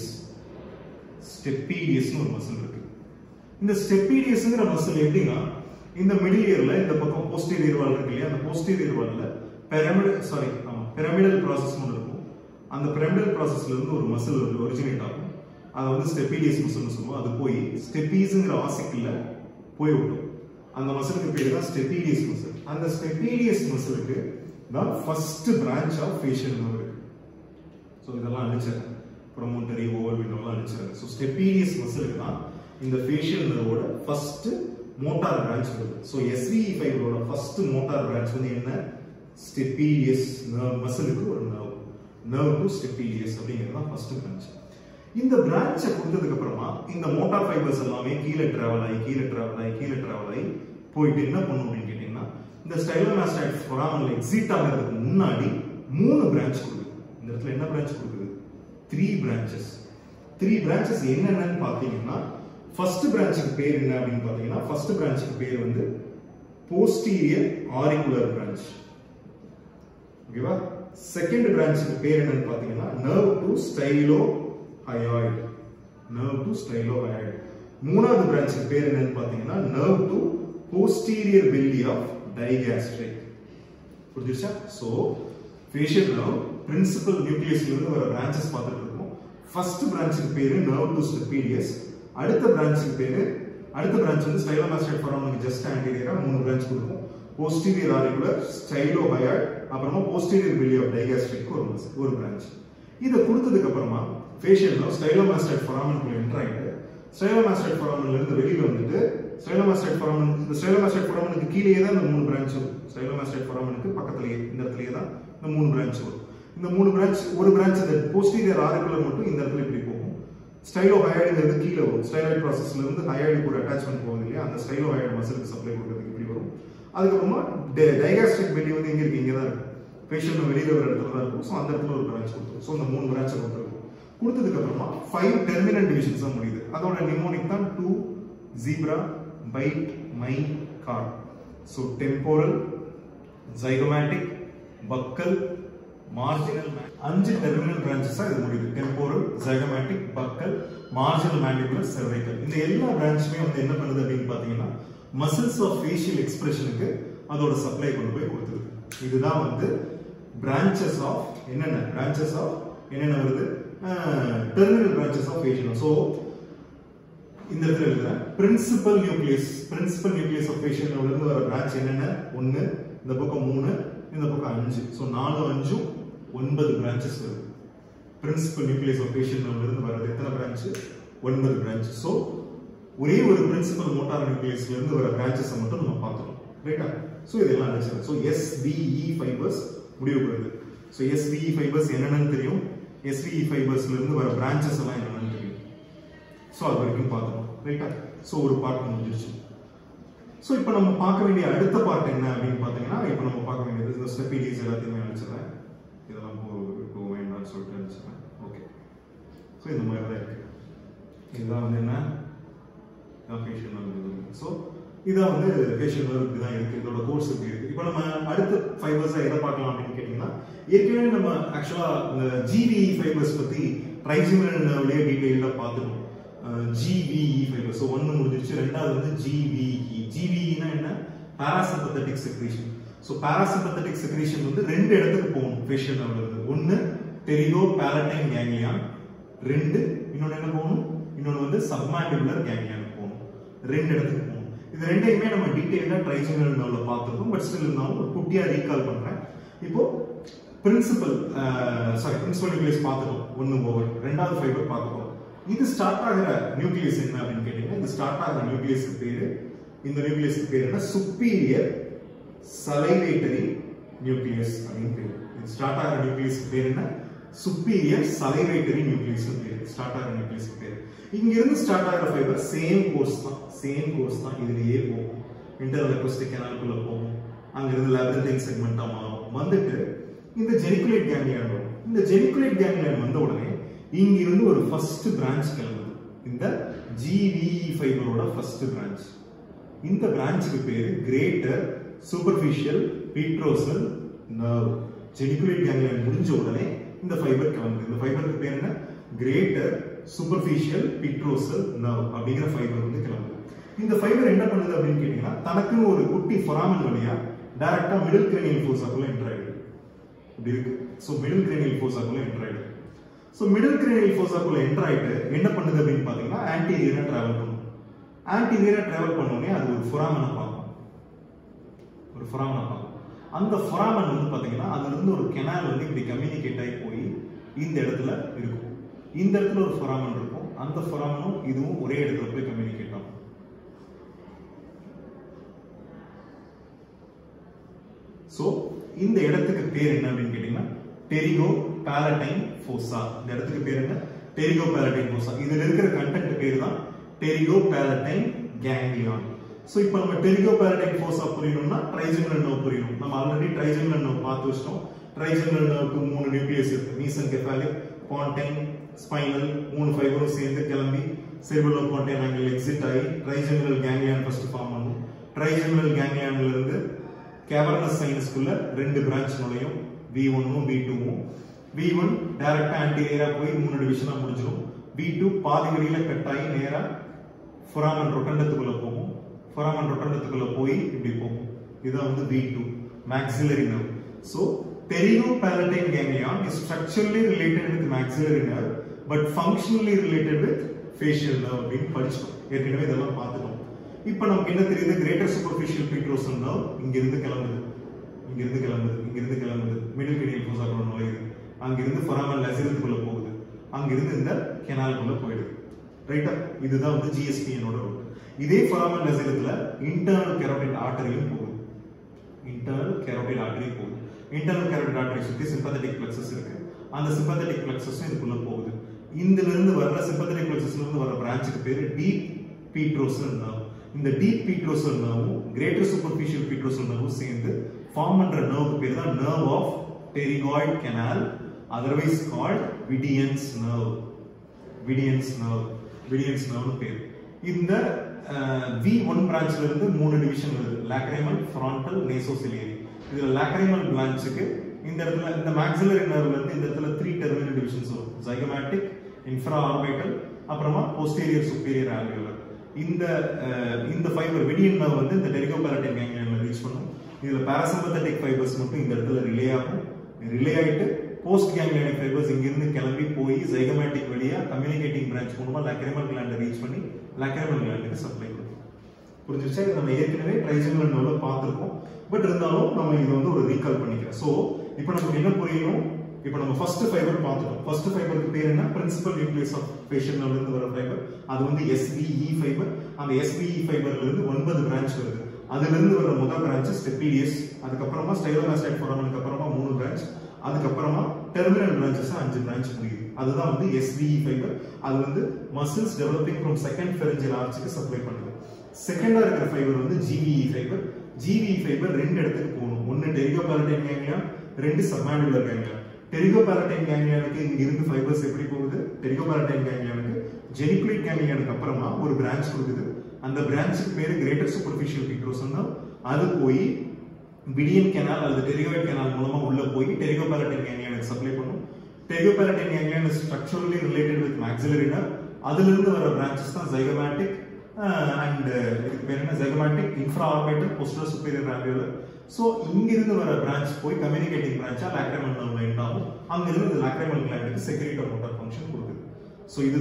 ஸ்டெப்பீடியஸ்னு ஒரு மசில் இருக்கு இந்த ஸ்டெப்பீடியஸ்ங்கிற மசில் எப்படின்னா இந்த மிடில் இயர்ல இந்த பக்கம் போஸ்டீரியர் வால் இருக்கு இல்லையா அந்த போஸ்டீரியர் வால்ல பிரமிடல் சாரி ஆமா பிரமிடல் ப்ராசஸ் ஒன்று இருக்கும் அந்த பிரமிடல் ப்ராசஸ்ல இருந்து ஒரு மசில் வந்து ஒரிஜினேட் ஆகும் அதை வந்து ஸ்டெப்பீடியஸ் மசில்னு சொல்லுவோம் அது போய் ஸ்டெப்பீஸ்ங்கிற ஆசிக்கில் போய் விடும் அந்த மசிலுக்கு பேர் தான் ஸ்டெப்பீடியஸ் மசில் அந்த ஸ்டெப்பீடியஸ் மசிலுக்கு தான் first branch of facial nerve இருக்கு ஸோ இதெல்லாம் அழிச்சிருங்க ப்ரொமோட்டரி ஓவர் விண்டோலாம் அழிச்சிருங்க ஸோ ஸ்டெப்பீரியஸ் மசிலுக்கு தான் இந்த ஃபேஷியல் நர்வோட ஃபர்ஸ்ட் மோட்டார் பிரான்ச் வருது ஸோ எஸ்விஇ ஃபைவரோட ஃபர்ஸ்ட் மோட்டார் பிரான்ச் வந்து என்ன ஸ்டெப்பீரியஸ் நர்வ் மசிலுக்கு ஒரு நர்வ் நர்வ் டு ஸ்டெப்பீரியஸ் அப்படிங்கிறது தான் ஃபர்ஸ்ட் பிரான்ச் இந்த பிரான்ச்சை கொடுத்ததுக்கு அப்புறமா இந்த மோட்டார் ஃபைபர்ஸ் எல்லாமே கீழே டிராவல் ஆகி கீழே டிராவல் ஆகி கீழே டிராவல் ஆகி போயிட்டு என்ன பண்ணும் அப்படின்னு கேட்டீங்கன்னா இந்த ஸ்டைலோமாஸ்டைட் ஃபொராமல் எக்ஸிட் ஆகிறதுக்கு முன்னாடி மூணு பிரான்ச் கொடுக்குது இந்த இடத்துல என்ன பிரான்ச் கொடுக்குது த்ரீ பிரான்ச்சஸ் த்ரீ பிரான்ச்சஸ் என்னென்னு பார்த்தீங்கன்னா ஃபர்ஸ்ட் பிரான்ச்சுக்கு பேர் என்ன அப்படின்னு பார்த்தீங்கன்னா ஃபர்ஸ்ட் பிரான்ச்சுக்கு பேர் வந்து போஸ்டீரியர் ஆரிகுலர் பிரான்ச் ஓகேவா செகண்ட் பிரான்ச்சுக்கு பேர் என்னன்னு பார்த்தீங்கன்னா nerve to stylohyoid nerve to stylohyoid மூணாவது பிரான்ச்சுக்கு பேர் என்னன்னு பார்த்தீங்கன்னா nerve to posterior belly of digastric புரிஞ்சிருச்சா ஸோ ஃபேஷியல் நர்வ் பிரின்சிபல் நியூக்ளியஸ்ல இருந்து வர பிரான்ச்சஸ் பார்த்துட்டு இருக்கோம் ஃபர்ஸ்ட் பிரான்ச்சுக்கு பேரு நர்வ் டு ஸ்டெப்பீடியஸ் அடுத்த பிரான்ச்சுக்கு பேரு அடுத்த பிரான்ச் வந்து ஸ்டைலோமாஸ்டைட் ஃபார்முக்கு ஜஸ்ட் ஆன்டீரியரா மூணு பிரான்ச் கொடுக்கும் போஸ்டீரியர் ஆரிகுலர் ஸ்டைலோ ஹயாய்ட் அப்புறமா போஸ்டீரியர் பெல்லி ஆஃப் டைகாஸ்ட்ரிக் ஒரு ஒரு பிரான்ச் இதை கொடுத்ததுக்கு அப்புறமா ஃபேஷியல் நர்வ் ஸ்டைலோமாஸ்டைட் ஃபார்முக்குள்ள என்டர் ஆகிட்டு ஸ்டைலோமாஸ்டைட் ஃபார்முல இருந்து வெளியில வந்துட்டு ஸ்டைலோமாஸ்டைட் ஃபார்மன் இந்த ஸ்டைலோமாஸ்டைட் ஃபார்மனுக்கு கீழேயே தான் இந்த மூணு பிரான்ச் வரும் ஸ்டைலோமாஸ்டைட் ஃபார்மனுக்கு பக்கத்துலயே இந்த இடத்துலயே தான் இந்த மூணு பிரான்ச் வரும் இந்த மூணு பிரான்ச் ஒரு பிரான்ச் இந்த போஸ்டீரியர் ஆரிகுலர் மட்டும் இந்த இடத்துல இப்படி போகும் ஸ்டைலோ ஹயாய்டுங்கிறது கீழே வரும் ஸ்டைலாய்ட் ப்ராசஸ்ல இருந்து ஹயாய்டுக்கு ஒரு அட்டாச்மெண்ட் போகுது இல்லையா அந்த ஸ்டைலோ ஹயாய்டு மசிலுக்கு சப்ளை கொடுக்கறதுக்கு இப்படி வரும் அதுக்கப்புறமா டைகாஸ்ட்ரிக் பெல்லி வந்து எங்க இருக்கு இங்க தான் இருக்கு பேஷண்ட் வெளியில ஒரு இடத்துல தான் இருக்கும் ஸோ அந்த இடத்துல ஒரு பிரான்ச் கொடுத்துரும் ஸோ இந்த மூணு பிரான்ச்சை கொடுத்துருக்கும் கொடுத்ததுக்கு அப்புறமா ஃபைவ் டெர்மினல் டிவிஷன்ஸ் தான் முடியுது அதோட நிமோனிக் தான் to zebra bite my car so temporal zygomatic buccal marginal அஞ்சு டெர்மினல் பிரான்ச்சஸா இது முடியுது temporal zygomatic buccal marginal mandibular cervical இந்த எல்லா பிரான்ச்சுமே வந்து என்ன பண்ணுது அப்படின்னு பாத்தீங்கன்னா மசில்ஸ் ஆஃப் ஃபேஷியல் எக்ஸ்பிரஷனுக்கு அதோட சப்ளை கொண்டு போய் கொடுத்துருது இதுதான் வந்து பிரான்ச்சஸ் ஆஃப் என்னென்ன பிரான்ச்சஸ் ஆஃப் என்னென்ன வருது terminal branches of facial so இந்த இடத்துல எழுதுறேன் principal nucleus principal nucleus of facial இருந்து வர பிரான்ச் என்னென்ன ஒன்னு இந்த பக்கம் மூணு இந்த பக்கம் அஞ்சு ஸோ நாலு அஞ்சும் ஒன்பது பிரான்ச்சஸ் வருது பிரின்சிபல் நியூக்ளியஸ் ஆஃப் ஃபேஷியல் இருந்து வர்றது எத்தனை பிரான்ச் ஒன்பது பிரான்ச் ஸோ ஒரே ஒரு பிரின்சிபல் மோட்டார் நியூக்ளியஸ்ல இருந்து வர பிரான்ச்சஸ் மட்டும் நம்ம பார்த்துட்டோம் ரைட்டா ஸோ இதெல்லாம் அடிச்சிடும் ஸோ எஸ்பிஇ ஃபைபர்ஸ் முடிவு வருது ஸோ எஸ்பிஇ ஃபைபர்ஸ் என்னென்னு தெரியும் எஸ்பிஇ ஃபைபர்ஸ்ல இருந்து வர பிரான்ச்சஸ் எல்லாம் என்னென்னு தெரியும் ஸோ அது வரைக்கும் பார்த்தோம் ரைட்டா ஸோ ஒரு பார்ட் முடிஞ்சிருச்சு ஸோ இப்போ நம்ம பார்க்க வேண்டிய அடுத்த பார்ட் என்ன அப்படின்னு பார்த்தீங்கன்னா இப்போ நம்ம பார்க்க வேண்டியது இந்த ஸ்டெபிடிஸ் எல்லாத்தையுமே அழிச்சிடுறேன் இதெல்லாம் போ இப்போ வேண்டாம்னு சொல்லிட்டு அழிச்சிடுறேன் ஓகே ஸோ இந்த மாதிரி தான் இருக்கு இதுதான் வந்து என்ன ஃபேஷியல் நர்வ் ஸோ இதான் வந்து ஃபேஷியல் நர்வ் இப்படி தான் இருக்கு இதோட கோர்ஸ் இப்படி இருக்கு இப்போ நம்ம அடுத்த ஃபைபர்ஸை எதை பார்க்கலாம் அப்படின்னு கேட்டிங்கன்னா ஏற்கனவே நம்ம ஆக்சுவலாக இந்த ஜிவிஇ ஃபைபர்ஸ் பற்றி ட்ரைசிமினல் நர்வ்லேயே டீட்டெயிலாக பார்த்துருக்கோம் ஜிவிஇ ஃபைபர் ஸோ ஒன்று முடிஞ்சிருச்சு ரெண்டாவது வந்து ஜிவிஇ ஜிவிஇனா என்ன parasympathetic secretion so parasympathetic secretion வந்து ரெண்டு இடத்துக்கு போகணும் ஃபேஷியல் நர்வ்ல இருந்து ஒன்று டெரிடோ பேலட்டைன் கேங்லியான் ரெண்டு இன்னொன்று என்ன போகணும் இன்னொன்று வந்து சப்மாண்டிபுலர் கேங்லியான் போகணும் ரெண்டு இடத்துக்கு போகணும் இது ரெண்டையுமே நம்ம டீடைலா ட்ரைஜெமினல் நர்வ்ல பார்த்துருக்கோம் பட் ஸ்டில் இருந்தாலும் ஒரு குட்டியா ரீகால் பண்றேன் இப்போ பிரின்சிபல் சாரி பிரின்சிபல் நியூக்ளியஸ் பார்த்துட்டோம் ஒன்று ஓவர் ரெண்டாவது ஃபைபர் பார்த்துட்டோம் இது ஸ்டார்ட் ஆகிற நியூக்ளியஸ் என்ன அப்படின்னு கேட்டீங்கன்னா இது ஸ்டார்ட் ஆகிற நியூக்ளியஸ்க்கு பேரு இந்த நியூக்ளியஸ்க்கு பேர் என்ன சுப்பீரியர் சலைவேட்டரி நியூக்ளியஸ் அப்படின்னு பேரு இது ஸ்டார்ட் ஆகிற நியூக்ளியஸ்க்கு பேர் என்ன சுப்பீரியர் சலைவேட்டரி நியூக்ளியஸ் பேரு ஸ்டார்ட் ஆகிற நியூக்ளியஸ்க்கு பேரு இங்க இருந்து ஸ்டார்ட் ஆகிற ஃபைபர் சேம் கோர்ஸ் தான் சேம் கோர்ஸ் தான் இதுலயே போகும் இன்டர்னல் அக்வஸ்டிக் கேனாலுக்குள்ள போகும் அங்க இருந்து லேபரேட்டிங் செக்மெண்டா மாறும் வந்துட்டு இந்த ஜெனிகுலேட் கேங்லியான் வரும் இந்த ஜெனிகுலேட் கேங்லியான் வந்த உடனே இங்க இருந்து ஒரு ஃபர்ஸ்ட் பிரான்ச் கிளம்புது இந்த ஜிவிஇ ஃபைபரோட ஃபர்ஸ்ட் பிரான்ச் இந்த பிரான்ச்சுக்கு பேரு greater superficial petrosal nerve geniculate ganglion முடிஞ்ச உடனே இந்த ஃபைபர் கிளம்புது இந்த ஃபைபருக்கு பேர் என்ன கிரேட்டர் சூப்பர்ஃபிஷியல் பீட்ரோசல் நர்வ் அப்படிங்கிற ஃபைபர் வந்து கிளம்புது இந்த ஃபைபர் என்ன பண்ணுது அப்படின்னு கேட்டீங்கன்னா தனக்குன்னு ஒரு குட்டி ஃபொராமன் வழியா டைரக்டா மிடில் கிரேனியல் ஃபோர்ஸாக்குள்ள என்டர் ஆயிடுது இப்படி இருக்கு ஸோ மிடில் கிரேனியல் ஃபோர்ஸாக்குள்ள என்டர் ஆயிடுது ஸோ மிடில் கிரேனியல் ஃபோர்ஸாக்குள்ள என்டர் ஆயிட்டு என்ன பண்ணுது அப்படின்னு பாத்தீங்கன்னா ஆன்டீரியரா டிராவல் பண்ணும் ஆன்டீரியரா டிராவல் பண்ணோடனே அது ஒரு ஃபொராமனை பார்க்கும் ஒரு ஃபொராமனை பார்க்கும் அந்த ஃபொராமன் வந்து பாத்தீங்கன்னா அதுல இருந்து ஒரு கெனால் வந்து இப்படி கம்யூனிகேட் ஆகி போய் இந்த இடத்துல இருக்கும் இந்த இடத்துல ஒரு ஃபொராமன் இருக்கும் அந்த ஃபொராமனும் இதுவும் ஒரே இடத்துல போய் கம்யூனிகேட் ஆகும் சோ இந்த இடத்துக்கு பேர் என்ன அப்படின்னு கேட்டீங்கன்னா டெரிகோ பேலடைன் ஃபோசா இந்த இடத்துக்கு பேர் என்ன டெரிகோ பேலடைன் ஃபோசா இதுல இருக்கிற கண்டென்ட் பேர் தான் டெரிகோ பேலடைன் கேங்லியான் சோ இப்போ நம்ம டெரிகோ பேலடைன் ஃபோசா புரியணும்னா ட்ரைஜெமினல் நர்வ் புரியணும் நம்ம ஆல்ரெடி ட்ரைஜெமினல் நர்வ் பார்த்து வச்சிட்டோம் ட்ரைஜெமினல் நர்வுக்கு மூணு நியூக்ளியஸ் இருக்கு மீசன் கெஃபாலிக் பாண்டைன் ஸ்பைனல் மூணு ஃபைபரும் சேர்ந்து கிளம்பி செர்புலோ பாண்டைன் ஆங்கிள் எக்ஸிட் ஆகி ட்ரைஜெமினல் கேங்லியான் ஃபர்ஸ்ட் ஃபார்ம் பண்ணும் ட்ரைஜெமினல் கேங்லியான்ல இருந்து கேவர்னஸ் சைனஸ்க்குள்ள ரெண்டு பிரான்ச் நுழையும் வி ஒன்னும் வி டூவும் வி ஒன் டைரக்டா ஆன்டீரியரா போய் மூணு டிவிஷனா முடிஞ்சிடும் வி டூ பாதி வழியில கட் ஆகி நேரா ஃபொராமன் ரொட்டண்டத்துக்குள்ள போகும் ஃபொராமன் ரொட்டண்டத்துக்குள்ள போய் இப்படி போகும் இதுதான் வந்து V two maxillary nerve so periopalatine ganglion is structurally related with maxillary nerve but functionally related with facial nerve அப்படின்னு படிச்சோம் ஏற்கனவே இதெல்லாம் பார்த்துட்டோம் இப்போ நமக்கு என்ன தெரியுது கிரேட்டர் சூப்பர்ஃபிஷியல் பீட்ரோசல் நர்வ் இங்க இருந்து கிளம்புது இங்க இருந்து கிளம்புது இங்க இருந்து கிளம்புது மிடில் கிரியல் ஃபோசாக்குள்ள நுழையுது அங்க இருந்து ஃபொராமல் லசிரத்துக்குள்ள போகுது அங்க இருந்து இந்த கெனாலுக்குள்ள போயிடுது ரைட்டா இதுதான் வந்து ஜிஎஸ்பிஎனோட ரூட் இதே ஃபொராமல் லசிரத்துல இன்டர்னல் கெரோட்டிட் ஆர்டரியும் போகுது இன்டர்னல் கேரோட்டிட் ஆர்டரி போகுது இன்டர்னல் கேரோட்டிட் ஆர்டரி சுத்தி சிம்பத்தட்டிக் பிளக்ஸஸ் இருக்கு அந்த சிம்பத்தட்டிக் பிளக்ஸஸ் இதுக்குள்ள போகுது இதுல இருந்து வர்ற சிம்பத்தட்டிக் பிளக்ஸஸ்ல இருந்து வர பிரான்ச்சுக்கு பேரு டீப் பீட்ரோசல் நர்வ் இந்த டீப் பீட்ரோசல் நர்வும் கிரேட்டர் சூப்பர்ஃபிஷியல் பீட்ரோசல் நர்வும் சேர்ந்து ஃபார்ம் பண்ற நர்வுக்கு பேர் தான் nerve of pterygoid canal otherwise called Vidian's nerve Vidian's nerve Vidian's நர்வ்னு பேர் இந்த வி ஒன் பிரான்ச்ல இருந்து மூணு டிவிஷன் வருது லாக்ரைமல் ஃப்ரான்டல் நேசோசிலியரி இதுல லாக்ரைமல் பிரான்ச்சுக்கு இந்த இடத்துல இந்த மேக்ஸிலரி நர்வ்ல இருந்து இந்த இடத்துல த்ரீ டெர்மினல் டிவிஷன்ஸ் வரும் ஜைகமேட்டிக் இன்ஃப்ரா ஆர்பிட்டல் அப்புறமா போஸ்டீரியர் சுப்பீரியர் ஆல்வியோலர் இந்த அஹ், இந்த ஃபைபர் விடியன் நர்வ் வந்து இந்த டெரிகோபாலட்டின் கேங்லியன்ல ரீச் பண்ணும் இதுல பாராசிம்பத்தட்டிக் ஃபைபர்ஸ் மட்டும் இந்த இடத்துல ரிலே ஆகும் ரிலே ஆயிட்டு போஸ்ட் கேங்லியானிக் ஃபைபர்ஸ் இங்கிருந்து கிளம்பி போய் ஜைகமேட்டிக் வழியா கம்யூனிகேட்டிங் பிரான்ச் மூலமா லாக்ரிமல் கிளாண்டை ரீச் பண்ணி லாக்ரிமல் கிளாண்டுக்கு சப்ளை பண்ணும் புரிஞ்சிருச்சா இது நம்ம ஏற்கனவே ட்ரைஜெமினல் நோல பார்த்திருக்கோம் பட் இருந்தாலும் நம்ம இது வந்து ஒரு ரீகால் பண்ணிக்கிறோம் சோ இப்போ நமக்கு என்ன புரியணும் இப்போ நம்ம ஃபர்ஸ்ட் ஃபைபர் பார்த்துட்டோம் ஃபர்ஸ்ட் ஃபைபருக்கு பேர் என்ன பிரின்சிபல் நியூக்ளியஸ் ஆஃப் ஃபேஷியல் நர்வ்ல இருந்து வர ஃபைபர் அது வந்து எஸ்பிஇ ஃபைபர் அந்த எஸ்பிஇ ஃபைபர்ல இருந்து ஒன்பது பிரான்ச் வருது அதுல இருந்து வர முதல் பிரான்ச் ஸ்டெபிடியஸ் அதுக்கப்புறமா ஸ்டைலோமாஸ்டைட் ஃபோராமனுக்கு அப்புறமா மூணு பிரான்ச் அதுக்கப்புறமா டெர்மினல் பிரான்ச்சஸ் அஞ்சு பிரான்ச் முடியுது அதுதான் வந்து எஸ்பிஇ ஃபைபர் அது வந்து muscles developing from second pharyngeal ஆர்ச்சுக்கு சப்ளை பண்ணுது செகண்டா இருக்கிற ஃபைபர் வந்து ஜிவிஇ ஃபைபர் ஜிவிஇ ஃபைபர் ரெண்டு இடத்துக்கு போகணும் ஒன்னு டெரிகோபாலடைன் கேங்லியான் ரெண்டு சப்மாண்டுலர் கேங்லியான் டெரிகோபாலடைன் கேங்லியானுக்கு இங்க இருந்து ஃபைபர்ஸ் எப்படி போகுது டெரிகோபாலடைன் கேங்லியானுக்கு ஜெனிகுலேட் கேங்லியானுக்கு அப்புறமா ஒரு பிரான்ச் கொடுக்குது அந்த பிரான்ச்சுக்கு பேரு கிரேட்டர் சூப்பர்ஃபிஷியல் பீட்ரோசன் அது போய் விடியன் கெனால் அல்லது டெரிகோயிட் கெனால் மூலமா உள்ள போய் டெரிகோபாலடைன் கேங்லியானுக்கு சப்ளை பண்ணும் pterygopalatine ganglion is structurally related with maxillary nerve அதுல இருந்து வர பிரான்ச்சஸ் தான் ஜைகமேட்டிக் அண்ட் இதுக்கு பேர் என்ன zygomatic infraorbital posterior superior ஆம்பியூலர் ஸோ இங்கிருந்து வர பிரான்ச் போய் கம்யூனிகேட்டிங் பிரான்ச்சா லாக்ரைமல் நர்வ்ல எண்ட் ஆகும் அங்கிருந்து இந்த லாக்ரைமல் கிளாண்டுக்கு செக்ரேட்டர் மோட்டார் ஃபங்க்ஷன் கொடுக்குது ஸோ இதுதான்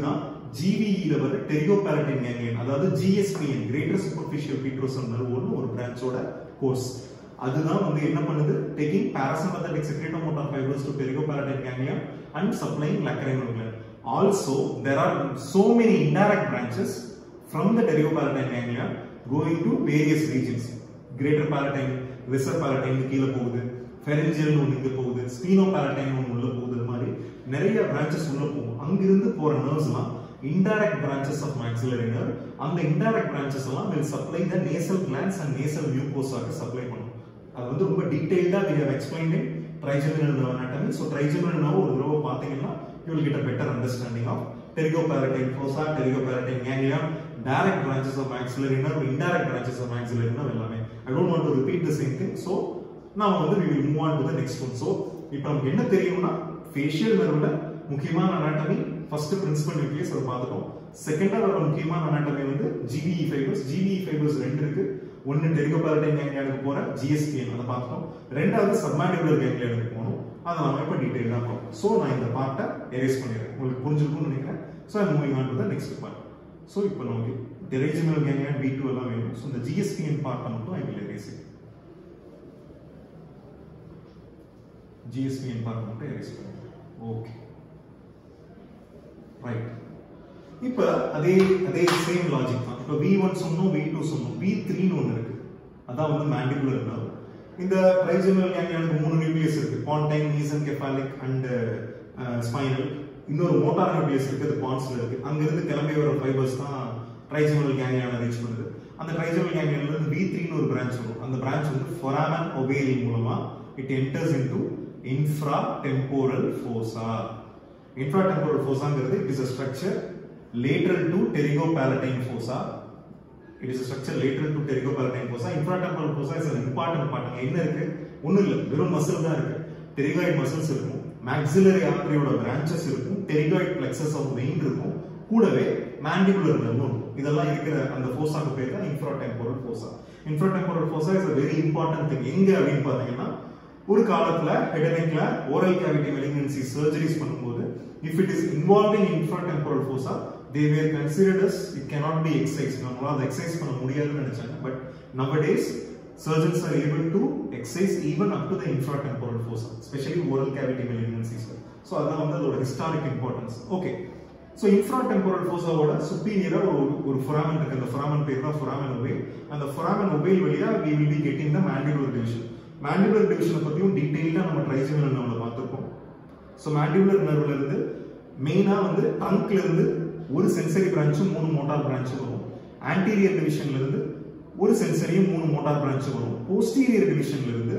ஜிவிஇல வர டெரியோபாலட்டின் கேங்லியன் அதாவது ஜிஎஸ்பிஎன் கிரேட்டர் சூப்பர்ஃபிஷியல் பீட்ரோசல் நர்வோன்னு ஒரு பிரான்ச்சோட கோர்ஸ் அதுதான் வந்து என்ன பண்ணுது taking parasympathetic secretomotor fibres to pterygopalatine ganglion and supplying lacrimal gland also there are so many indirect branches from the pterygopalatine ganglia going to various regions greater palatine lesser palatine கீழே போகுது pharyngeal ஒன்று இங்க போகுது sphenopalatine ஒன்று உள்ள போகுது இது மாதிரி நிறைய பிரான்ச்சஸ் உள்ள போகும் அங்கிருந்து போற நர்வ்ஸ்லாம் indirect branches of maxillary nerve அந்த indirect branches எல்லாம் will supply the nasal glands and nasal mucosa க்கு supply பண்ணும் அது வந்து ரொம்ப டீடைல்டா we have explained in trigeminal nerve anatomy so trigeminal nerve ஒரு தடவை பாத்தீங்கன்னா you will get a better understanding of pterygopalatine fossa pterygopalatine ganglia direct branches of maxillary nerve indirect branches of maxillary nerve எல்லாமே i don't want to repeat the same thing so நாம வந்து we will move on to the next one so இப்போ நமக்கு என்ன தெரியும்னா facial nerveல முக்கியமான anatomy first principal nucleus அதை பார்த்துட்டோம் செகண்டா வர முக்கியமான anatomy வந்து GBE fibers GBE fibers ரெண்டு இருக்கு ஒன்னு டெரிகோபாலடைன் கேங்லியானுக்கு போற ஜிஎஸ்பிஎன் அதை பார்த்துட்டோம் ரெண்டாவது சப்மாண்டிபுலர் கேங்லியானுக்கு போகணும் அதை நம்ம இப்போ டீடைலாக பார்ப்போம் ஸோ நான் இந்த பார்ட்டை எரேஸ் பண்ணிடுறேன் உங்களுக்கு புரிஞ்சிருக்கும்னு நினைக்கிறேன் so I moving on to the next part so இப்போ நமக்கு டெரிஜினல் கேங்லியான் பி டூ எல்லாம் வேணும் ஸோ இந்த ஜிஎஸ்பிஎன் பார்ட்டை மட்டும் I will erase GSPN part மட்டும் எரேஸ் பண்ணிடுறேன் ஓகே ரைட் இப்ப அதே அதே சேம் லாஜிக் தான் இப்ப வி ஒன் சொன்னோம் வி டூ சொன்னோம் வி த்ரீன்னு ஒன்று இருக்கு அதான் வந்து மேண்டிகுலர் நர்வ் இந்த ட்ரைஜினல் கேங்லியானுக்கு மூணு நியூக்ளியஸ் இருக்கு pontine mesencephalic and spinal இன்னொரு மோட்டார் நியூக்ளியஸ் இருக்கு அது பான்ஸ்ல இருக்கு அங்க இருந்து கிளம்பி வர ஃபைபர்ஸ் தான் ட்ரைஜினல் கேங்லியான ரீச் பண்ணுது அந்த ட்ரைஜினல் கேங்லியான்ல இருந்து வி த்ரீன்னு ஒரு பிரான்ச் வரும் அந்த பிரான்ச் வந்து ஃபொராமன் ஒபேரி மூலமா it enters into infratemporal fossa infratemporal ஃபோசாங்கிறது it is a structure lateral to pterygopalatine fossa. It is a structure lateral to pterygopalatine fossa. Infratemporal fossa is an important part. அங்க என்ன இருக்கு ஒண்ணும் இல்ல வெறும் மசில் தான் இருக்கு டெரிகாய்ட் மசில்ஸ் இருக்கும் maxillary arteryயோட branches இருக்கும் டெரிகாய்ட் plexus of vein இருக்கும் கூடவே mandibular nerve இருக்கும் இதெல்லாம் இருக்கிற அந்த ஃபோசாக்கு பேர் தான் infratemporal fossa. Infratemporal fossa is a very important thing. எங்க அப்படின்னு பாத்தீங்கன்னா ஒரு காலத்துல ஹெடனிக்ல ஓரல் கேவிட்டி மெலிக்னன்சி சர்ஜரிஸ் பண்ணும்போது if it is involving infratemporal fossa they were considered as it cannot be excise நம்மளால அதை எக்ஸசைஸ் பண்ண முடியாதுன்னு நினைச்சாங்க but nowadays surgeons are able to excise even up to the infratemporal fossa especially oral cavity malignancies so அதான் வந்து அதோட historic importance okay so infratemporal ஃபோசாவோட சுப்பீனியரா ஒரு ஒரு ஃபொராமன் இருக்கு அந்த ஃபொராமன் பேர் தான் ஃபொராமன் ஒபேல் அந்த ஃபொராமன் ஒபேல் வழியா we will be getting the mandibular division mandibular division பத்தியும் டீடைலா நம்ம ட்ரைஜினல் நர்வ்ல பார்த்திருப்போம் ஸோ mandibular நர்வ்ல இருந்து மெயினா வந்து டங்க்ல இருந்து ஒரு சென்சரி பிரான்ச்சும் மூணு மோட்டார் பிரான்ச்சும் வரும் ஆன்டீரியர் டிவிஷன்ல இருந்து ஒரு சென்சரியும் மூணு மோட்டார் பிரான்ச்சும் வரும் போஸ்டீரியர் டிவிஷன்ல இருந்து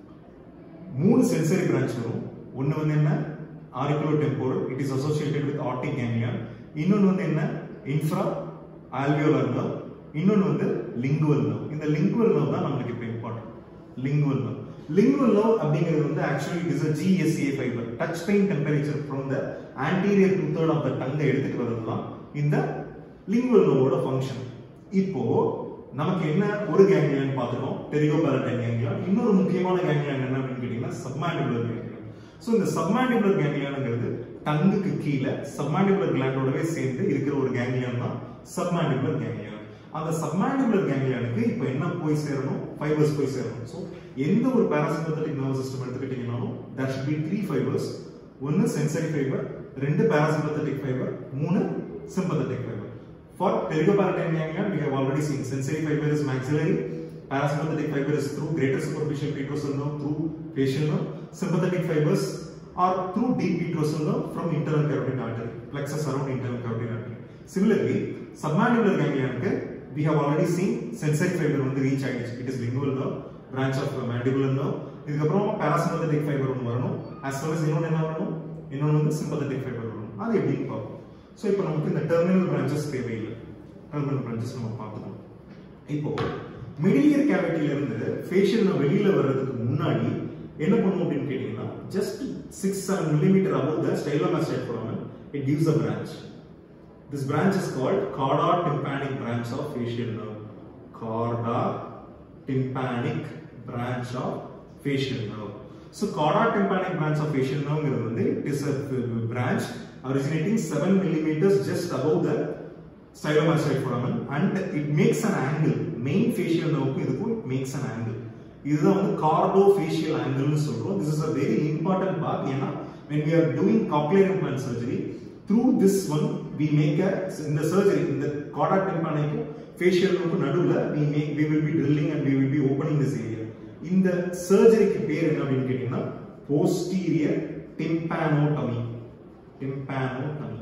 மூணு சென்சரி பிரான்ச் வரும் ஒன்னு வந்து என்ன auriculotemporal it is associated with otic ganglion இன்னொன்னு வந்து என்ன இன்ஃப்ரா ஆல்வியோலர் நர்வ் இன்னொன்னு வந்து லிங்குவல் நர்வ் இந்த லிங்குவல் நர்வ் தான் நம்மளுக்கு இப்போ important lingual nerve lingual nerve அப்படிங்கிறது வந்து actually it is a GSA fibre touch pain temperature from the anterior two third of the டங்கை எடுத்துட்டு வரது தான் இந்த லிங்குவல் நர்வோட ஃபங்க்ஷன் இப்போ நமக்கு என்ன ஒரு கேங்லியான் பார்த்துட்டோம் டெரிகோபாலடைன் கேங்லியான் இன்னொரு முக்கியமான கேங்லியான் என்ன அப்படின்னு கேட்டீங்கன்னா சப்மாண்டிபுலர் கேங்லியான் ஸோ இந்த சப்மாண்டிபுலர் கேங்லியானுங்கிறது டங்குக்கு கீழே சப்மாண்டிபுலர் கிளாண்டோடவே சேர்ந்து இருக்கிற ஒரு கேங்லியான் தான் சப்மாண்டிபுலர் கேங்லியான் அந்த சப்மாண்டிபுலர் கேங்லியானுக்கு இப்போ என்ன போய் சேரணும் ஃபைபர்ஸ் போய் சேரணும் ஸோ எந்த ஒரு பாராசிம்பத்தட்டிக் நர்வ் சிஸ்டம் எடுத்துக்கிட்டீங்கனாலும் that should be three fibres ஒன்னு சென்சரி ஃபைபர் ரெண்டு பாராசிம்பத்தட்டிக் ஃபைபர் மூணு sympathetic fiber for pterygopalatine ganglion we have already seen sensory fiber is maxillary parasympathetic fiber is through greater superficial petrosal nerve through facial nerve sympathetic fibers are through deep petrosal nerve from internal carotid artery plexus around internal carotid artery similarly submandibular ganglion க்கு we have already seen sensory fiber வந்து reach ஆயிடுச்சு it is lingual nerve branch of mandibular nerve இதுக்கப்புறம் parasympathetic fiber ஒன்று வரணும் as well as இன்னொன்று என்ன வரணும் இன்னொன்று வந்து sympathetic fiber வரணும் அது எப்படின்னு பார்ப்போம் ஸோ இப்போ நமக்கு இந்த டெர்மினல் பிரான்ச்சஸ் தேவையில்லை டெர்மினல் பிரான்ச்சஸ் நம்ம பார்த்துக்கணும் இப்போ மிடிலியர் கேவிட்டில இருந்து ஃபேஷியல் வெளியில வர்றதுக்கு முன்னாடி என்ன பண்ணுவோம் அப்படின்னு கேட்டீங்கன்னா just six seven millimetre above the stylomastoid foramen it gives a branch this branch is called chorda tympanic branch of facial nerve chorda tympanic branch of facial nerve so chorda tympanic branch of facial nerve வந்து it is a branch originating 7 millimeters just above the stylomastoid foramen and it makes an angle main facial nerve இதுக்கும் it makes an angle இதுதான் வந்து கார்டோ ஃபேஷியல் ஆங்கிள்னு சொல்றோம் this is a very important part ஏன்னா when we are doing cochlear implant surgery through this one we make a இந்த surgery இந்த கார்டா டிம்பானிக்கும் ஃபேஷியல் நோக்கு நடுவுல we make we will be drilling and we will be opening this area இந்த சர்ஜரிக்கு பேர் என்ன அப்படின்னு கேட்டீங்கன்னா posterior tympanotomy tympanotomy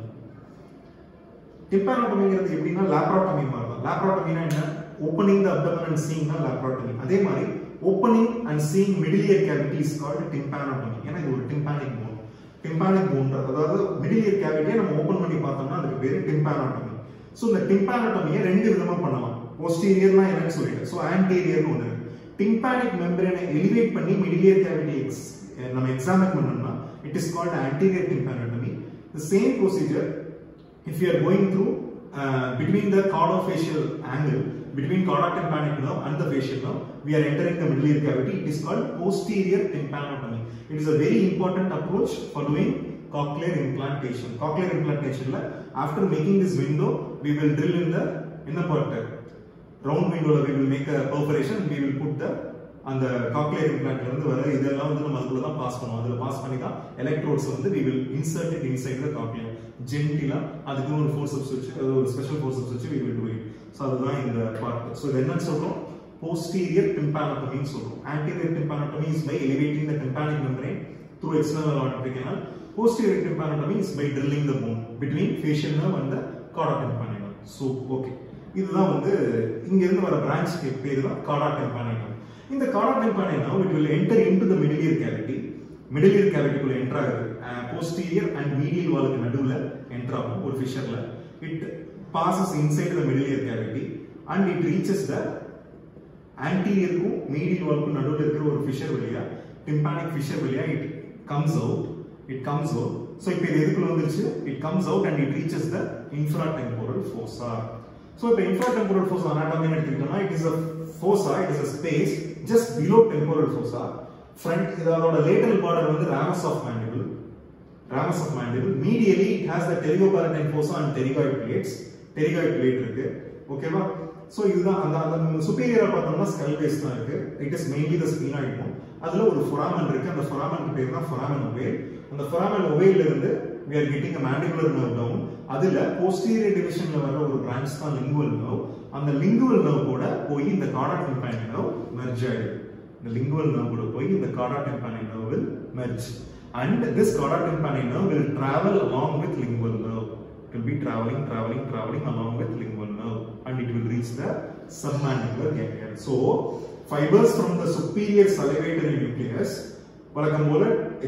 டிம்பானோட்டமிங்கிறது எப்படின்னா லேப்ராட்டமி மாதிரி தான் லேப்ராட்டமினா என்ன opening the abdomen and seeing தான் லேப்ராட்டமி அதே மாதிரி opening and seeing middle ear cavity is called tympanotomy ஏன்னா இது ஒரு டிம்பானிக் போன் டிம்பானிக் போன் அதாவது மிடில் இயர் கேவிட்டியை நம்ம ஓப்பன் பண்ணி பார்த்தோம்னா அதுக்கு பேரு டிம்பானோட்டமி ஸோ இந்த டிம்பானோட்டமியை ரெண்டு விதமா பண்ணலாம் போஸ்டீரியர்னா என்னன்னு சொல்லிட்டு ஸோ ஆன்டீரியர்னு ஒன்று டிம்பானிக் மெம்பரேனை எலிவேட் பண்ணி மிடில் இயர் கேவிட்டி எக்ஸ் நம்ம எக்ஸாமின் பண்ணோம்னா it is called anterior tympanotomy the same procedure if you are going through uh, between the cardofacial angle between cardiac tympanic nerve and the facial nerve we are entering the middle ear cavity it is called posterior tympanotomy it is a very important approach for doing cochlear implantation cochlear implantation la after making this window we will drill in the inner part round window we will make a perforation we will put the அந்த காக்லியர் இம்ப்ளான்ட்ல இருந்து வர இதெல்லாம் வந்து நம்ம அதுக்குள்ள தான் பாஸ் பண்ணுவோம் அதுல பாஸ் பண்ணி தான் எலக்ட்ரோட்ஸ் வந்து we will insert it inside the cochlear ஜென்டிலா அதுக்கு ஒரு ஃபோர்சப்ஸ் வச்சு அது ஒரு ஸ்பெஷல் ஃபோர்சப்ஸ் வச்சு we will do it so அதுதான் இந்த பார்ட் ஸோ இது என்னன்னு சொல்றோம் posterior tympanotomy சொல்றோம் anterior tympanotomy is by elevating the tympanic membrane through external auditory canal posterior tympanotomy is by drilling the bone between facial nerve and the chorda tympanic nerve so okay இதுதான் வந்து இங்க இருந்து வர பிரான்ச் பேர் தான் chorda tympanic nerve இந்த chorda tympanic nerve it will enter into the middle ear cavity middle ear கேவிட்டிக்குள்ள என்டர் ஆகுது போஸ்டீரியர் அண்ட் மீடியல் வாலுக்கு நடுவுல என்டர் ஆகும் ஒரு ஃபிஷர்ல it passes inside the middle ear cavity and it reaches the ஆன்டீரியருக்கும் மீடியல் வாலுக்கும் நடுவுல இருக்கிற ஒரு ஃபிஷர் வழியா டிம்பானிக் ஃபிஷர் வழியா it comes out it comes out so இப்போ இது எதுக்குள்ள வந்துருச்சு it comes out and it reaches the infratemporal fossa so இப்போ இன்ஃப்ரா டெம்போரல் ஃபோர்ஸ் அனாட்டமின்னு எடுத்துக்கிட்டோம்னா it is a fossa it is a space just below temporal fossa front இதோட லேட்டரல் பார்டர் வந்து ramus of mandible ramus of mandible medially it has the pterygopalatine fossa and pterygoid plates pterygoid plate இருக்கு ஓகேவா சோ இதுதான் அந்த அந்த சுப்பீரியரா பார்த்தோம்னா ஸ்கல் பேஸ் தான் இருக்கு it is mainly the sphenoid bone அதுல ஒரு ஃபொராமன் இருக்கு அந்த ஃபொராமன் பேர் தான் ஃபொராமன் ஒவேல் அந்த ஃபொராமன் ஒவேல்ல இருந்து we are getting a mandibular nerve down அதுல posterior divisionல வர ஒரு branch தான் lingual nerve அந்த lingual nerve கூட போய் இந்த கார்டா tympanic nerve merge ஆயிடுது the lingual nerve கூட போய் இந்த chorda tympanic nerve will merge and this chorda tympanic nerve will travel along with lingual nerve it will be traveling traveling traveling along with lingual nerve and it will reach the submandibular ganglia so fibers from the superior salivatory nucleus வழக்கம் போல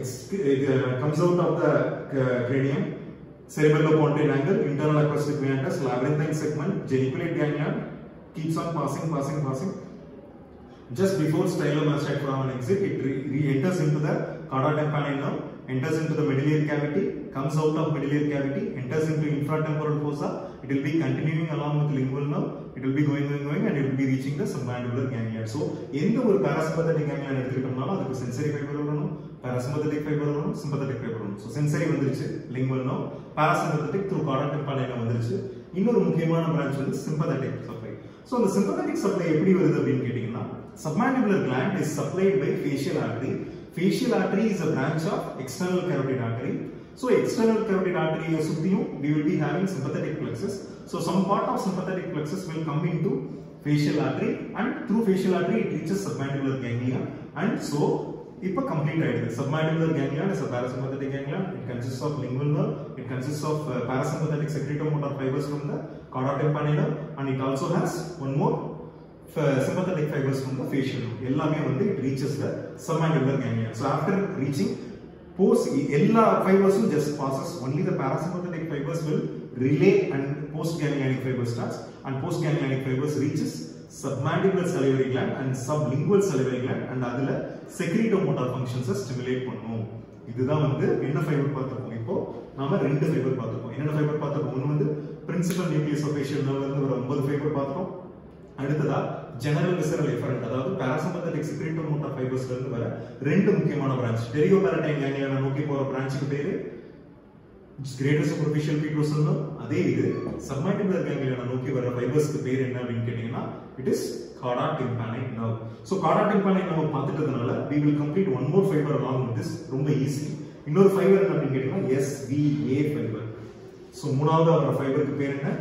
comes out of the cranium cerebellopontine angle internal acoustic meatus labyrinthine segment geniculate ganglion keeps on passing passing passing just before stylomastoid foramen exit, it re, re enters into the chorda tympanic nerve, enters into the middle ear cavity, comes out of middle ear cavity, enters into infratemporal fossa. It will be continuing along with lingual nerve. It will be going, going, going, and it will be reaching the submandibular ganglion. So, எந்த ஒரு parasympathetic ganglion எடுத்துக்கிட்டோம்னாலும் அதுக்கு sensory fiber வரணும், parasympathetic fiber வரணும், sympathetic fiber வரணும். So, sensory வந்துருச்சு, lingual nerve, parasympathetic through chorda tympanic nerve வந்துருச்சு. இன்னொரு முக்கியமான branch வந்து sympathetic supply. So, அந்த sympathetic supply எப்படி வருது அப்படின்னு கேட்டீங்கன்னா submandibular gland is supplied by facial artery. Facial artery is a branch of external carotid artery. So external carotid artery சுத்தியும் we will be having sympathetic plexus. So some part of sympathetic plexus will come into facial artery and through facial artery it reaches submandibular ganglia and so இப்போ complete ஆயிடுது submandibular ganglion is a parasympathetic ganglion it consists of lingual nerve it consists of uh, parasympathetic secretomotor fibers from the chorda tympani nerve and it also has one more sympathetic fibers from the facial nerve எல்லாமே வந்து it reaches the submandibular ganglion so after reaching post எல்லா fibers just passes only the parasympathetic fibers will relay and post ganglionic fiber starts and post ganglionic fibers reaches submandibular salivary gland and sublingual salivary gland and அதுல secretomotor functions stimulate பண்ணும் இதுதான் வந்து என்ன ஃபைபர் பார்த்திருக்கோம் இப்போ நாம ரெண்டு ஃபைபர் பார்த்திருக்கோம் என்னென்ன ஃபைபர் பார்த்திருக்கோம் ஒன்று வந்து பிரின்சிபல் நியூக்ளியஸ் ஆஃப் ஃபேஷியல் நர்வ்ல இருந்து ஒரு ஒன்பது ஃபைபர் பார்த்தோம் அடுத்ததா ஜெனரல் விசரல் எஃபரண்ட் அதாவது பாராசிம்பத்தட்டிக் செக்ரிட்டோ மோட்டார் ஃபைபர்ஸ்ல இருந்து வர ரெண்டு முக்கியமான பிரான்ச் டெரியோபாரடைன் கேங்லியான நோக்கி போற பிரான்ச்சுக்கு பேரு கிரேட்டர் சூப்பர்ஃபிஷியல் பீட்ரோசல் நர்வ் அதே இது சப்மைட்டிபுலர் கேங்லியனை நோக்கி வர ஃபைபர்ஸ்க்கு பேர் என்ன அப்படின்னு கேட்டீங்கன்னா இட் இஸ் காடா டிம்பானிக் நர்வ் ஸோ காடா tympanic nerve பார்த்துட்டதுனால we will complete one more fiber along with this ரொம்ப ஈஸி இன்னொரு ஃபைபர் என்ன அப்படின்னு கேட்டீங்கன்னா SVA ஃபைபர் ஸோ மூணாவது வர ஃபைபருக்கு பேர் என்ன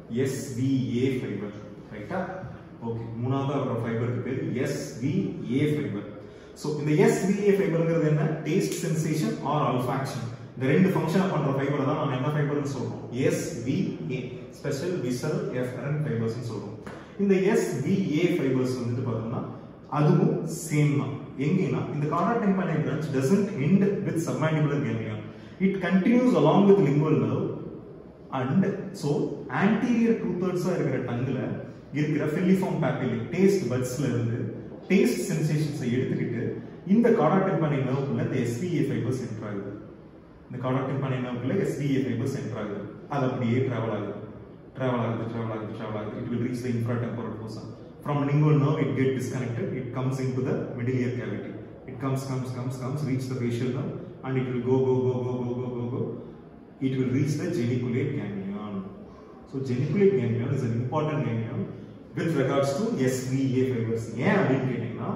SVA ஃபைபர் ரைட்டா ஓகே மூணாவது வர ஃபைபருக்கு பேர் SVA ஃபைபர் ஸோ இந்த SVA ஃபைபர்ங்கிறது என்ன டேஸ்ட் சென்சேஷன் ஆர் அல்ஃபாக்ஷன் இந்த ரெண்டு ஃபங்க்ஷனை பண்ற ஃபைபரை தான் நம்ம என்ன ஃபைபர்னு சொல்றோம் SVA ஸ்பெஷல் விசல் எஃபரன் ஃபைபர்ஸ்னு சொல்றோம் இந்த SVA ஃபைபர்ஸ் வந்துட்டு பார்த்தோம்னா அதுவும் சேம் தான் எங்கன்னா இந்த chorda tympani branch doesn't end with submandibular ganglion it continues along with lingual nerve and so anterior two தேர்ட்ஸா இருக்கிற டங்குல இருக்கிற ஃபில்லிஃபார்ம் பேப்பிலி டேஸ்ட் பட்ஸ்ல இருந்து டேஸ்ட் சென்சேஷன்ஸை எடுத்துக்கிட்டு இந்த கார்டாடைம்பனை நர்வுக்குள்ள இந்த எஸ்விஏ ஃபைபர்ஸ் என்டர் ஆகுது இந்த கார்டாடைம்பனை நர்வுக்குள்ள எஸ்விஏ ஃபைபர்ஸ் என்டர் ஆகுது அது அப்படியே டிராவல் ஆகுது டிராவல் ஆகுது டிராவல் ஆகுது டிராவல் ஆகுது it will reach the infratemporal fossa from lingual nerve it get disconnected it comes into the middle ear cavity it comes comes comes comes reach the facial nerve and it will go go go go go go go go it will reach the geniculate ganglion so geniculate ganglion is an important ganglion with regards to SVA fibers ஏன் அப்படின்னு கேட்டீங்கன்னா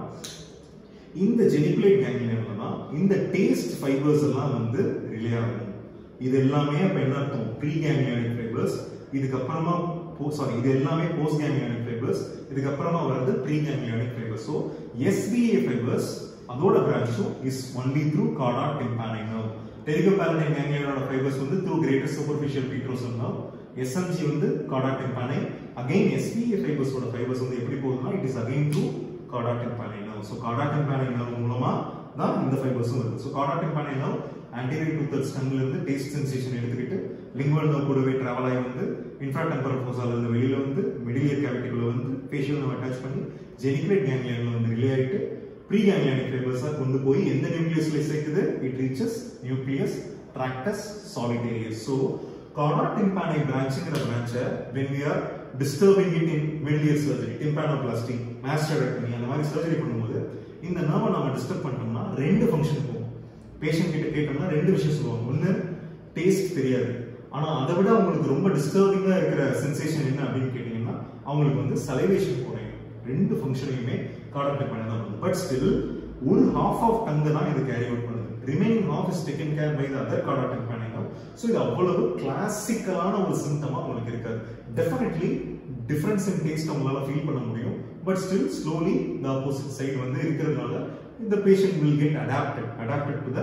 இந்த ஜெனிகுலேட் கேங்லியன்ல தான் இந்த டேஸ்ட் ஃபைபர்ஸ் எல்லாம் வந்து ரிலே ஆகும் இது எல்லாமே அப்ப என்ன அர்த்தம் ப்ரீ கேங்லியானிக் ஃபைபர்ஸ் இதுக்கப்புறமா சாரி இது எல்லாமே போஸ்ட் கேங்லியானிக் ஃபைபர்ஸ் இதுக்கப்புறமா வர்றது preganglionic fibres so SPA fibres அதோட பிரான்ச்சும் is only through chorda tympani nerve pterygopalatine கேங்லியனோட ஃபைபர்ஸ் வந்து through greater superficial petrosal nerve SMG வந்து கார்டா டிம்பானை அகைன் எஸ்பிஏ ஃபைபர்ஸோட ஃபைபர்ஸ் வந்து எப்படி போகுதுன்னா it is again through chorda tympani nerve so chorda tympani nerve மூலமா தான் இந்த ஃபைபர்ஸும் வருது so chorda tympani nerve anterior two thirds டங்ல இருந்து டேஸ்ட் சென்சேஷன் எடுத்துக்கிட்டு லிங்குவல் நர்வ் கூடவே டிராவல் ஆகி வந்து இன்ஃப்ரா டெம்பரல் ஃபோசால இருந்து வெளியில வந்து மிடில் இயர் கேவிட்டிக்குள்ள வந்து ஃபேஷியல் நர்வ் அட்டாச் பண்ணி ஜெனிகுலேட் கேங்லியன்ல வந்து ரிலே ஆயிட்டு ப்ரீ கேங்லியானிக் ஃபைபர்ஸா கொண்டு போய் எந்த நியூக்ளியஸ்ல சேர்க்குது it reaches nucleus tractus solitarius so chorda tympani பிரான்ச்ங்கிற பிரான்ச்சை when we are disturbing it in middle ear surgery tympanoplasty mastoidectomy அந்த மாதிரி சர்ஜரி பண்ணும்போது இந்த நர்வை நம்ம டிஸ்டர்ப் பண்ணோம்னா ரெண்டு ஃபங்க்ஷன் போகும் பேஷண்ட் கிட்ட கேட்டோம்னா ரெண்டு விஷயம் சொல்லுவாங்க ஒன்று டேஸ்ட் தெரியாது ஆனா அதை விட அவங்களுக்கு ரொம்ப டிஸ்டர்பிங்கா இருக்கிற சென்சேஷன் என்ன அப்படின்னு கேட்டீங்கன்னா அவங்களுக்கு வந்து சலைவேஷன் குறையும் ரெண்டு ஃபங்க்ஷனையுமே கார்டாக்ட் பண்ண தான் பட் ஸ்டில் ஒரு ஹாஃப் ஆஃப் டங்கு தான் இது கேரி அவுட் பண்ணுது remaining half is taken care by the other கார்டாக்ட் பேனிங் ஸோ இது அவ்வளவு கிளாசிக்கலான ஒரு சிம்டமா உங்களுக்கு இருக்காது டெஃபினெட்லி டிஃபரன்ஸ் இன் டேஸ்ட் அவங்களால ஃபீல் பண்ண முடியும் but still slowly the opposite side வந்து இருக்கிறதுனால இந்த patient will get adapted adapted to the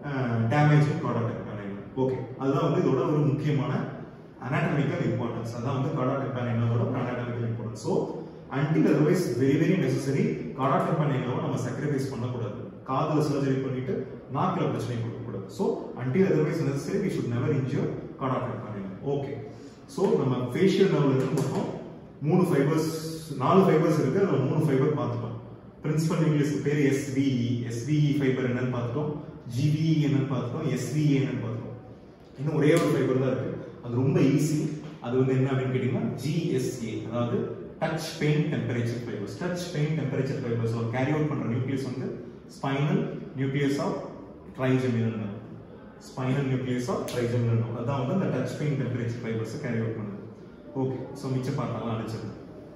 damage in கார்டாக்ட் பேனிங் ஓகே அதுதான் வந்து இதோட ஒரு முக்கியமான anatomical importance அதான் வந்து cardiac panenோட ஒரு anatomical importance so until otherwise very very necessary cardiac panenோட நம்ம sacrifice பண்ணக்கூடாது காதுல சர்ஜரி பண்ணிட்டு நாக்குல பிரச்சனை கொடுக்க கூடாது so until otherwise necessary we should never injure cardiac panenum okay so நம்ம facial nerve இருந்து மொத்தம் மூணு ஃபைபர்ஸ் நாலு ஃபைபர்ஸ் இருக்கு அதுல மூணு ஃபைபர் பார்த்துட்டோம் பிரின்சிபல் நியூக்ளியஸ் பேர் SVE SVE ஃபைபர் என்னன்னு பார்த்துட்டோம் GVE என்னன்னு பார்த்துட்டோம் SVE என்னன்னு பார்த்துட்டோம் இன்னும் ஒரே ஒரு ஃபைபர் தான் இருக்கு அது ரொம்ப ஈஸி அது வந்து என்ன அப்படின்னு கேட்டீங்கன்னா ஜிஎஸ்ஏ அதாவது touch pain temperature fibres touch pain temperature fibres ஒரு கேரி அவுட் பண்ற நியூக்ளியஸ் வந்து spinal nucleus of trigeminal nerve spinal nucleus of trigeminal nerve அதான் வந்து அந்த touch pain temperature fibres carry out பண்ணுது ஓகே ஸோ மிச்ச பார்ட்டாலாம் அடிச்சது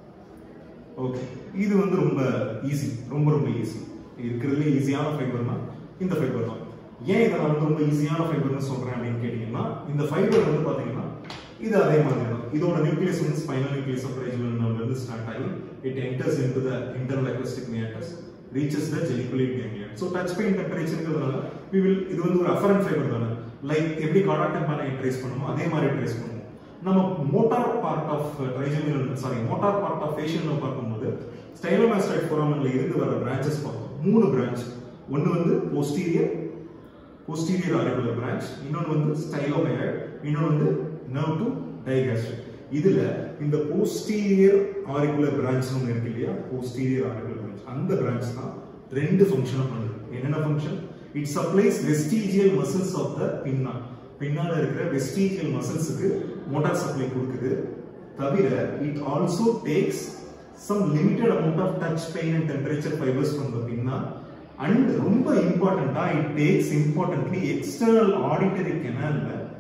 ஓகே இது வந்து ரொம்ப ஈஸி ரொம்ப ரொம்ப ஈஸி இருக்கிறதுல ஈஸியான ஃபைபர்னா இந்த ஃபைபர் தான் ஏன் இதை நான் வந்து ரொம்ப ஈஸியான ஃபைபர்னு சொல்றேன் அப்படின்னு கேட்டீங்கன்னா இந்த ஃபைபர் வந்து பாத்தீங்கன்னா இது அதே மாதிரி தான் இதோட நியூக்ளியஸ் வந்து ஸ்பைனல் நியூக்ளியஸ் ஆஃப் ரெஜிமென்ட்ல இருந்து ஸ்டார்ட் ஆகி it enters into the internal acoustic meatus reaches the geniculate ganglion so touch pain டெம்பரேச்சர்ங்கிறதுனால we will இது வந்து ஒரு அஃபரன் ஃபைபர் தானே லைக் எப்படி கார்டாட்டம் பேனை ட்ரேஸ் பண்ணுமோ அதே மாதிரி ட்ரேஸ் பண்ணுவோம் நம்ம motor part of trigeminal sorry motor part of facial பார்க்கும்போது ஸ்டைலோமாஸ்டைட் ஃபோராமன்ல இருந்து வர பிரான்ச்சஸ் பார்த்தோம் மூணு பிரான்ச் ஒன்னு வந்து போஸ்டீரியர் போஸ்டீரியர் ஆரிகுலர் பிரான்ச் இன்னொன்று வந்து ஸ்டைலோமையாய்ட் இன்னொன்று வந்து நர்வ் டு டைகாஸ்ட்ரிக் இதுல இந்த போஸ்டீரியர் ஆரிகுலர் பிரான்ச் ஒன்று இருக்கு இல்லையா போஸ்டீரியர் ஆரிகுலர் பிரான்ச் அந்த பிரான்ச் தான் ரெண்டு ஃபங்க்ஷனும் பண்ணுது என்னென்ன function it supplies vestigial muscles of the pinna பின்னால இருக்கிற வெஸ்டீஜியல் மசில்ஸுக்கு மோட்டார் சப்ளை கொடுக்குது தவிர it also takes some limited amount of touch pain and temperature fibres from the pinna and ரொம்ப இம்பார்ட்டண்டா it takes importantly external auditory கெனால்ல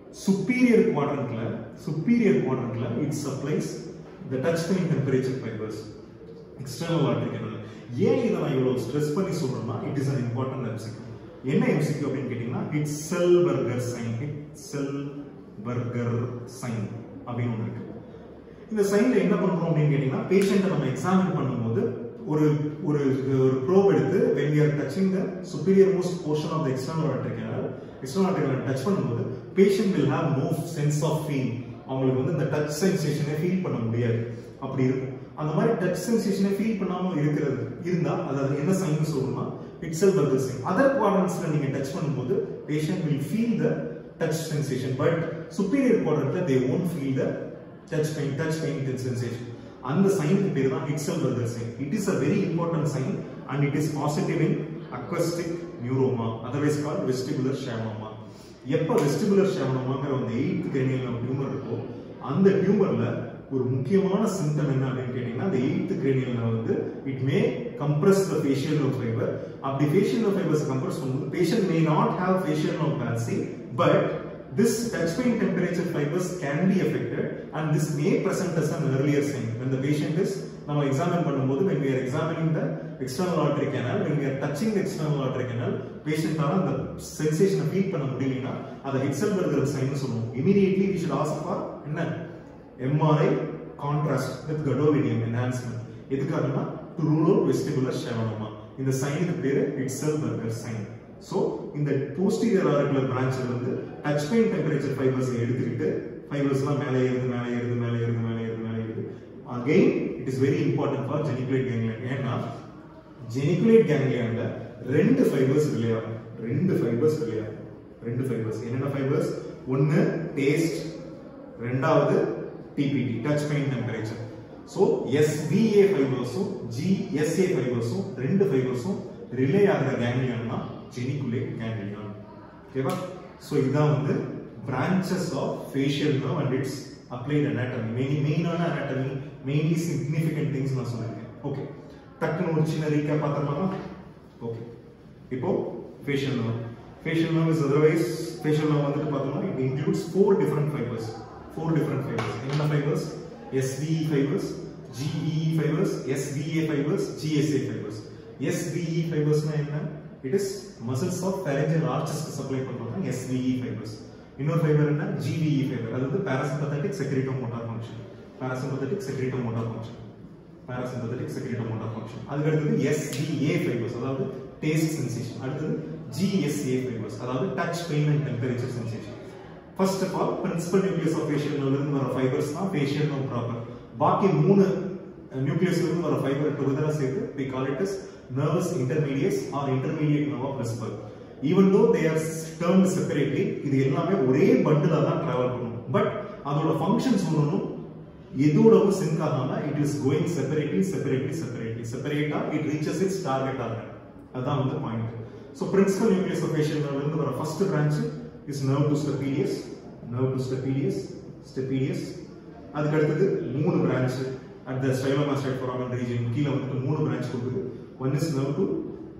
superior quadrantல superior quadrantல it supplies the touch pain temperature fibers external artery canal ஏன் இதை நான் இவ்வளவு ஸ்ட்ரெஸ் பண்ணி சொல்றேன்னா it is an important MCQ என்ன MCQ அப்படின்னு கேட்டீங்கன்னா Hitselberger sign Hitselberger sign அப்படின்னு ஒன்று இருக்கு இந்த சைன்ல என்ன பண்றோம் அப்படின்னு கேட்டீங்கன்னா பேஷண்ட்டை நம்ம எக்ஸாமின் பண்ணும்போது ஒரு ஒரு ஒரு ப்ரோப் எடுத்து when we are touching the superior most portion of the external artery canal external artery canal touch பண்ணும்போது patient will have no sense of feel அவங்களுக்கு வந்து இந்த டச் சென்சேஷனை ஃபீல் பண்ண முடியாது அப்படி இருக்கும் அந்த மாதிரி டச் சென்சேஷனை ஃபீல் பண்ணாம இருக்கிறது இருந்தா அதாவது என்ன சைன் சொல்லணும்னா இட்ஸெல் பர்கர் சைன் அதர் குவாட்ரன்ஸ்ல நீங்க டச் பண்ணும்போது patient will feel the touch sensation but superior குவாட்ரன்ட்ல they won't feel the touch pain touch pain sensation அந்த சைனுக்கு பேர் தான் Hitselberger sign it is a very important sign and it is positive in acoustic neuroma otherwise call vestibular schwannoma எப்ப வெஸ்டிபுலர் ஷேமனோமாங்கிற அந்த எயித் கிரேனியல் டியூமர் இருக்கோ அந்த டியூமர்ல ஒரு முக்கியமான சிம்டம் என்ன அப்படின்னு கேட்டீங்கன்னா அந்த எயித் கிரேனியல்ல வந்து it may compress the facial nerve fibre அப்படி ஃபேஷியல் நோ ஃபைபர்ஸ் கம்ப்ரஸ் பண்ணும்போது patient may not have facial nerve palsy but this touch pain temperature fibers can be affected and this may present as an earlier sign when the patient is நம்ம எக்ஸாமின் பண்ணும்போது when we are examining the external artery canal when we are touching the external artery canal பேஷண்டால அந்த சென்சேஷனை ஃபீல் பண்ண முடியலனா அதை ஹெக்ஸல்பர்கர் சைன் சொல்லுவோம் immediately we should ask for என்ன MRI contrast with gadolinium enhancement எதுக்காகனா to rule out vestibular schwannoma இந்த சைனுக்கு பேரு இட்ஸல்பர்கர் சைன் சோ இந்த போஸ்டீரியர் ஆரிகுலர் பிரான்ச்ல இருந்து டச் பெயின் டெம்பரேச்சர் ஃபைபர்ஸ் எடுத்துக்கிட்டு ஃபைபர்ஸ்லாம் மேலே ஏறுது மேலே ஏறுது மேலே ஏறுது மேலே ஏறுது மேலே ஏறுது again it is very important for geniculate ganglion ஏன்னா ஜெனிகுலேட் கேங்லியான்ல ரெண்டு ஃபைபர்ஸ் ரிலே ஆகும் ரெண்டு ஃபைபர்ஸ் ரிலே ஆகும் ரெண்டு ஃபைபர்ஸ் என்னென்ன ஃபைபர்ஸ் ஒன்னு டேஸ்ட் ரெண்டாவது TPT touch pain temperature so SVA ஃபைபர்ஸும் ஜிஎஸ்ஏ ஃபைபர்ஸும் ரெண்டு ஃபைபர்ஸும் ரிலே ஆகிற கேங்லியான்னா ஜெனிகுலேட் கேங்லியான் ஓகேவா ஸோ இதான் வந்து branches of facial nerve and it's applied anatomy main மெயினான அனாட்டமி மெயின்லி சிக்னிஃபிகண்ட் திங்ஸ் நான் சொல்லியிருக்கேன் ஓகே டக்குன்னு ஒரு சின்ன ரீகேப் பார்த்தோம்னா ஓகே இப்போ facial nerve facial nerve is otherwise facial nerve வந்துட்டு பார்த்தோம்னா it includes four different fibres four different fibres என்ன fibres SVE fibres GE fibres SVA fibres GSA fibres SVE ஃபைபர்ஸ்னா என்ன it is muscles of pharyngeal arches supply பண்றோம் எஸ்விஇ ஃபைபர்ஸ் இன்னொரு ஃபைபர் என்ன ஜிவிஇ ஃபைபர் அது வந்து parasympathetic secretomotor function parasympathetic secretomotor function parasympathetic secretomotor function அதுக்கு அடுத்தது SVA fibers அதாவது taste sensation அடுத்தது GSA fibers அதாவது touch pain and temperature sensation first of all principal nucleus of facial நர்வ்ல இருந்து வர ஃபைபர்ஸ் தான் ஃபேஷியல் நர்வ் ப்ராப்பர் பாக்கி மூணு நியூக்ளியஸ்ல இருந்து வர ஃபைபர் டுகெதரா சேர்த்து we call it as nervous intermediates or intermediate nerve of Westberg even though they are termed separately இது எல்லாமே ஒரே பண்டிலா தான் டிராவல் பண்ணும் பட் அதோட ஃபங்க்ஷன்ஸ் ஒன்றும் எதோடவும் சிங்க் ஆகாம it is going separately separately separately செப்பரேட்டா it reaches its target organ அதான் வந்து point so principal nucleus of facial நர்வ்ல இருந்து வர first branch is nerve to stapedius nerve to stapedius stapedius அதுக்கு அடுத்தது மூணு branch at the stylomastoid foramen region கீழே வந்துட்டு மூணு பிரான்ச் கொடுக்குது one is nerve to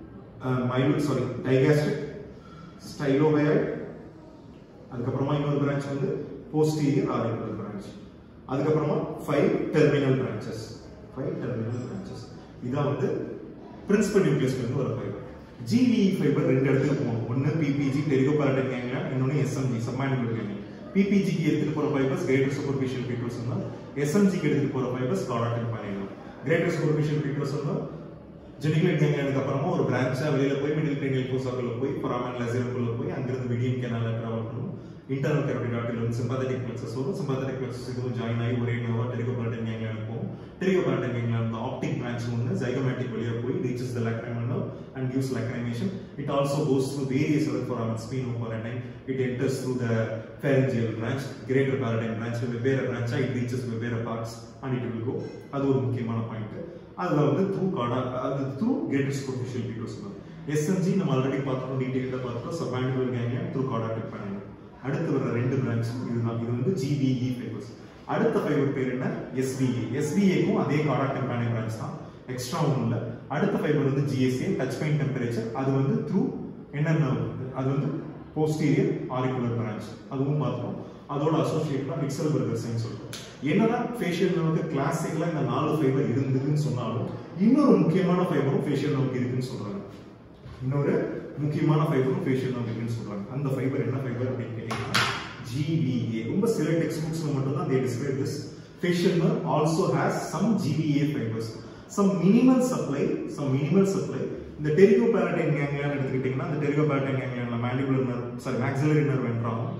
mylohyoid sorry digastric stylohyoid அதுக்கப்புறமா இன்னொரு பிரான்ச் வந்து போஸ்டீரியர் ஆரிகுலர் பிரான்ச் அதுக்கப்புறமா five terminal branches five terminal branches இதான் வந்து பிரின்சிபல் நியூக்ளியஸ்ல இருந்து வர ஃபைபர் ஜிவி ஃபைபர் ரெண்டு இடத்துக்கு போகணும் ஒன்னு பிபிஜி டெரிகோபாரட்டிக் கேங்லியா இன்னொன்னு எஸ்எம்ஜி சப்மானிகுலர் கேங்லியா பிபிஜிக்கு எடுத்துட்டு போற ஃபைபர்ஸ் கிரேட்டர் சூப்பர்ஃபிஷியல் பீட்டர்ஸ் எஸ்எம்ஜிக்கு எடுத்துட்டு போற ஃபைபர்ஸ் கார்டாட்டிக் பண்ணிடலாம் கிரேட்டர் சூப்பர்ஃபிஷியல் பீட்டர்ஸ் ஜெனிகுலேட் கேங்லியானுக்கு அப்புறமா ஒரு பிரான்ச்சா வெளியில போய் மிடில் கிரேனியல் கோசாக்குள்ள போய் ஃபொராமன் லெசருக்குள்ள போய் அங்கிருந்து விடியன் கேனால டிராவல் பண்ணும் இன்டர்னல் கேரபிட் ஆர்டரியில் வந்து சிம்பத்தட்டிக் பிளக்ஸஸ் வரும் சிம்பத்தட்டிக் பிளக்ஸஸ் இதுவும் ஜாயின் ஆகி ஒரே நோவா டெரிகோபாரட்டிக் கேங்லியானுக்கு போகும் டெரிகோபாரட்டிக் கேங்லியான் வந்து ஆப்டிக் பிரான்ச் ஒன்று ஜைகோமேட்டிக் வழியா போய் reaches the lacrimal nerve and gives lacrimation. It also goes through various other foramens, sphenoparatine. It enters through the pharyngeal branch, greater paratine branch, வெவ்வேறு branch it reaches வெவ்வேறு parts and it will go. அது ஒரு முக்கியமான பாயிண்ட் அதுல வந்து த்ரூ கார்டா அது through greater superficial petrosal SMG நம்ம ஆல்ரெடி பார்த்துட்டோம் டீடைல்டாக பார்த்துட்டோம் சப்பாண்டிகுலர் கேங்லியா த்ரூ கார்டாட்டிக் பண்ணிடும் அடுத்து வர ரெண்டு பிரான்ச் இதுதான் இது வந்து ஜிபிஇ ஃபைபர்ஸ் அடுத்த ஃபைபர் பேர் என்ன எஸ்பிஏ எஸ்பிஏக்கும் அதே கார்டாட்டிக் பேனிக் பிரான்ச் தான் எக்ஸ்ட்ரா ஒன்றும் இல்லை அடுத்த ஃபைபர் வந்து ஜிஎஸ்ஏ டச் பெயின் டெம்பரேச்சர் அது வந்து த்ரூ என்னென்ன அது வந்து போஸ்டீரியர் ஆரிகுலர் பிரான்ச் அதுவும் பார்த்தோம் அதோட அசோசியேட்டா மிக்சல் பர்கர் சைன் சொல்றோம் என்னதான் ஃபேஷியல் நர்வுக்கு கிளாசிக்கலா இந்த நாலு ஃபைபர் இருந்ததுன்னு சொன்னாலும் இன்னொரு முக்கியமான ஃபைபரும் ஃபேஷியல் நர்வுக்கு இருக்குன்னு சொல்றாங்க இன்னொரு முக்கியமான ஃபைபரும் ஃபேஷியல் நர்வ் இருக்குன்னு சொல்றாங்க அந்த ஃபைபர் என்ன ஃபைபர் அப்படின்னு கேட்டீங்கன்னா GVA ரொம்ப சில டெக்ஸ்ட் புக்ஸ்ல மட்டும் தான் they describe this facial nerve also has some GVA fibers some minimal supply some minimal supply இந்த டெரிகோபாலடைன் கேங்லியான் எடுத்துக்கிட்டீங்கன்னா இந்த டெரிகோபாலடைன் கேங்லியான்ல mandibular nerve sorry maxillary nerve என்றாலும்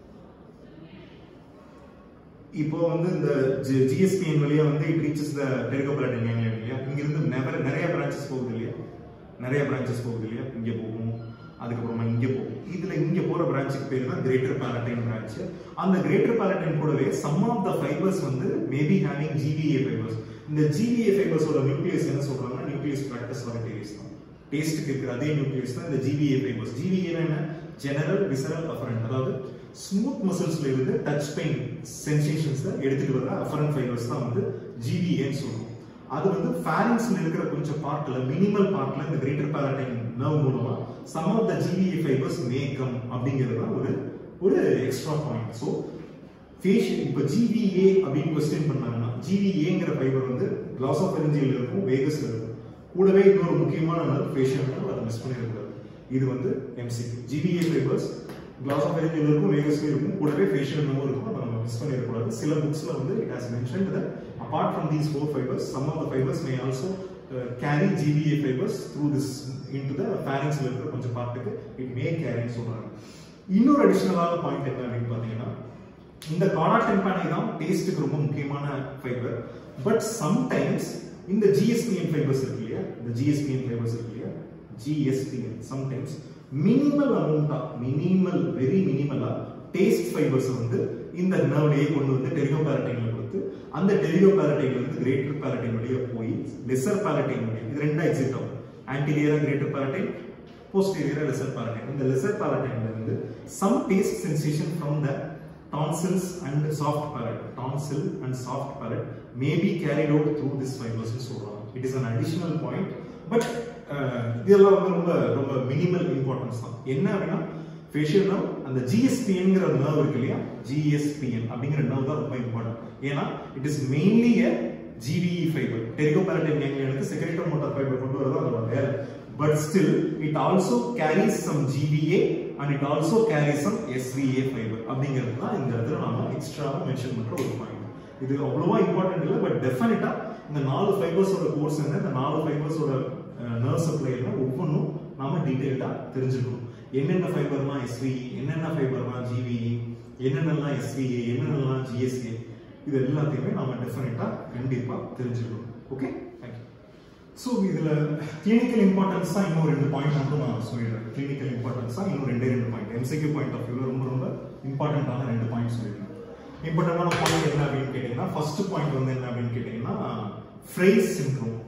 இப்போ வந்து இந்த ஜிஎஸ்பிஎன் வழியா வந்து it reaches the pterygopalatine ganglion இல்லையா இங்க இருந்து நிறைய நிறைய பிரான்ச்சஸ் போகுது இல்லையா நிறைய பிரான்ச்சஸ் போகுது இல்லையா இங்க போகும் அதுக்கப்புறமா இங்க போகும் இதுல இங்க போற பிரான்ச்சுக்கு பேர் தான் கிரேட்டர் பாலடைன் பிரான்ச் அந்த கிரேட்டர் பாலடைன் கூடவே சம் ஆஃப் த ஃபைபர்ஸ் வந்து மேபி ஹேவிங் ஜிவிஏ ஃபைபர்ஸ் இந்த ஜிவிஏ ஃபைபர்ஸோட நியூக்ளியஸ் என்ன சொல்றாங்கன்னா நியூக்ளியஸ் பிராக்டஸ் வரட்டேரியஸ் தான் டேஸ்ட்டுக்கு இருக்கிற அதே நியூக்ளியஸ் தான் இந்த ஜிவிஏ ஃபைபர்ஸ் ஜிவிஏ என்ன ஜெனரல் விசரல் அஃபரண்ட் அதாவது ஸ்மூத் மசில்ஸ்ல இருந்து டச் பெயின் சென்சேஷன்ஸ் எடுத்துட்டு வர அஃபரண்ட் ஃபைபர்ஸ் தான் வந்து ஜிவிஏன்னு சொல்லுவோம் அது வந்து ஃபேரிங்ஸ்ல இருக்கிற கொஞ்சம் பார்ட்ல மினிமல் பார்ட்ல இந்த கிரேட்டர் பாலடைன் நர்வ் மூலமா some of the GVA fibres மேக்கம் அப்படிங்கிறது தான் ஒரு ஒரு எக்ஸ்ட்ரா பாயிண்ட் ஸோ ஃபேஷியல் இப்போ ஜிவிஏ அப்படின்னு கொஸ்டின் பண்ணாங்கன்னா ஜிவிஏங்கிற ஃபைபர் வந்து கிளாஸ் ஆஃப் பெருஞ்சியில் இருக்கும் வேகஸ்ல இருக்கும் கூடவே இன்னொரு முக்கியமான நர்வ் ஃபேஷியல் நர்வ் அதை மிஸ் பண்ணிடக்கூடாது இது வந்து MCQ GVA fibres glossopharyngeal இருக்கும் வேகஸ்ல இருக்கும் கூடவே ஃபேஷியல் நர்வ் இருக்கும் அதை நம்ம மிஸ் பண்ணிடக்கூடாது சில புக்ஸ்ல வந்து it has mentioned that apart from these four fibers some of the fibers may also uh, carry GVA fibers through this into the pharynx ல இருக்கிற கொஞ்சம் பார்ட்டுக்கு it may carry ன்னு சொல்றாங்க இன்னொரு அடிஷனலான பாயிண்ட் என்ன அப்படின்னு பாத்தீங்கன்னா இந்த காடா டெம்பானி தான் டேஸ்ட்டுக்கு ரொம்ப முக்கியமான ஃபைபர் பட் சம்டைம்ஸ் இந்த ஜிஎஸ்பிஎன் ஃபைபர்ஸ் இருக்கு இல்லையா இந்த ஜிஎஸ்பிஎன் ஃபைபர்ஸ் இருக்கு இல்லையா ஜிஎஸ்பிஎன் சம்டைம்ஸ் மினிமல் அமௌண்டா மினிமல் வெரி மினிமலா டேஸ்ட் ஃபைபர்ஸ் வந்து இந்த நர்வ்லயே கொண்டு வந்து டெரிகோபாரடைன்ல கொடுத்து அந்த டெரிகோபாரடைன்ல இருந்து கிரேட்டர் பாலடைன் வழியா போய் லெசர் பாலடைன் வழியா இது ரெண்டா எக்ஸிட் ஆகும் ஆன்டீரியரா கிரேட்டர் பாலடைன் போஸ்டீரியரா லெசர் பாலடைன் இந்த லெசர் பாலடைன்ல இருந்து some taste sensation from the tonsils and soft palate tonsil and soft palate may be carried out through this fibers னு சொல்றாங்க it is an additional point but uh, இதெல்லாம் வந்து ரொம்ப ரொம்ப மினிமல் இம்பார்ட்டன்ஸ் தான் என்ன அப்படின்னா ஃபேஷியல் நர்வ் அந்த ஜிஎஸ்பிஎன்ங்கிற நர்வ் இருக்கு இல்லையா ஜிஎஸ்பிஎன் அப்படிங்கிற நர்வ் தான் ரொம்ப இம்பார்ட்டன்ட் ஏன்னா it is mainly a GVE fibre pterygopalatine கேங்லியனுக்கு செக்ரேட்டர் மோட்டார் ஃபைபர் கொண்டு வரது அதோட வேலை but still it also carries some GVA and it also carries some SVA fibre அப்படிங்கிறது தான் இந்த இடத்துல நாம எக்ஸ்ட்ராவா மென்ஷன் பண்ற ஒரு பாயிண்ட் இது அவ்வளவா இம்பார்ட்டன்ட் இல்லை பட் டெஃபினட்டா இந்த நாலு ஃபைபர்ஸோட கோர்ஸ் என்ன இந்த நாலு ஃபைபர்ஸோட நர்வ் சப்ளை என்ன ஒவ்வொன்றும் நாம டீடைல்டா தெரிஞ்சுக்கணும் என்னென்ன ஃபைபர்லாம் எஸ்விஇ என்னென்ன ஃபைபர்லாம் ஜிவிஇ என்னென்னலாம் எஸ்விஏ என்னென்னலாம் ஜிஎஸ்ஏ இது எல்லாத்தையுமே நாம டெஃபினட்டா கண்டிப்பா தெரிஞ்சுக்கணும் ஓகே தேங்க்யூ ஸோ இதுல கிளினிக்கல் இம்பார்ட்டன்ஸ் தான் இன்னும் ரெண்டு பாயிண்ட் மட்டும் நான் சொல்லிடுறேன் கிளினிக்கல் இம்பார்ட்டன்ஸ் தான் இன்னும் ரெண்டே ரெண்டு பாயிண்ட் எம்சிக்யூ பாயிண்ட் ஆஃப் வியூல ரொம்ப ரொம்ப இம்பார்ட்டன்டான ரெண்டு பாயிண்ட் சொல்லிடுறேன் இம்பார்ட்டன்டான பாயிண்ட் என்ன அப்படின்னு கேட்டீங்கன்னா ஃபர்ஸ்ட் பாயிண்ட் வந்து என்ன அப்படின்னு கேட்டீங்கன்னா ஃப்ரைஸ் சிண்ட்ரோம்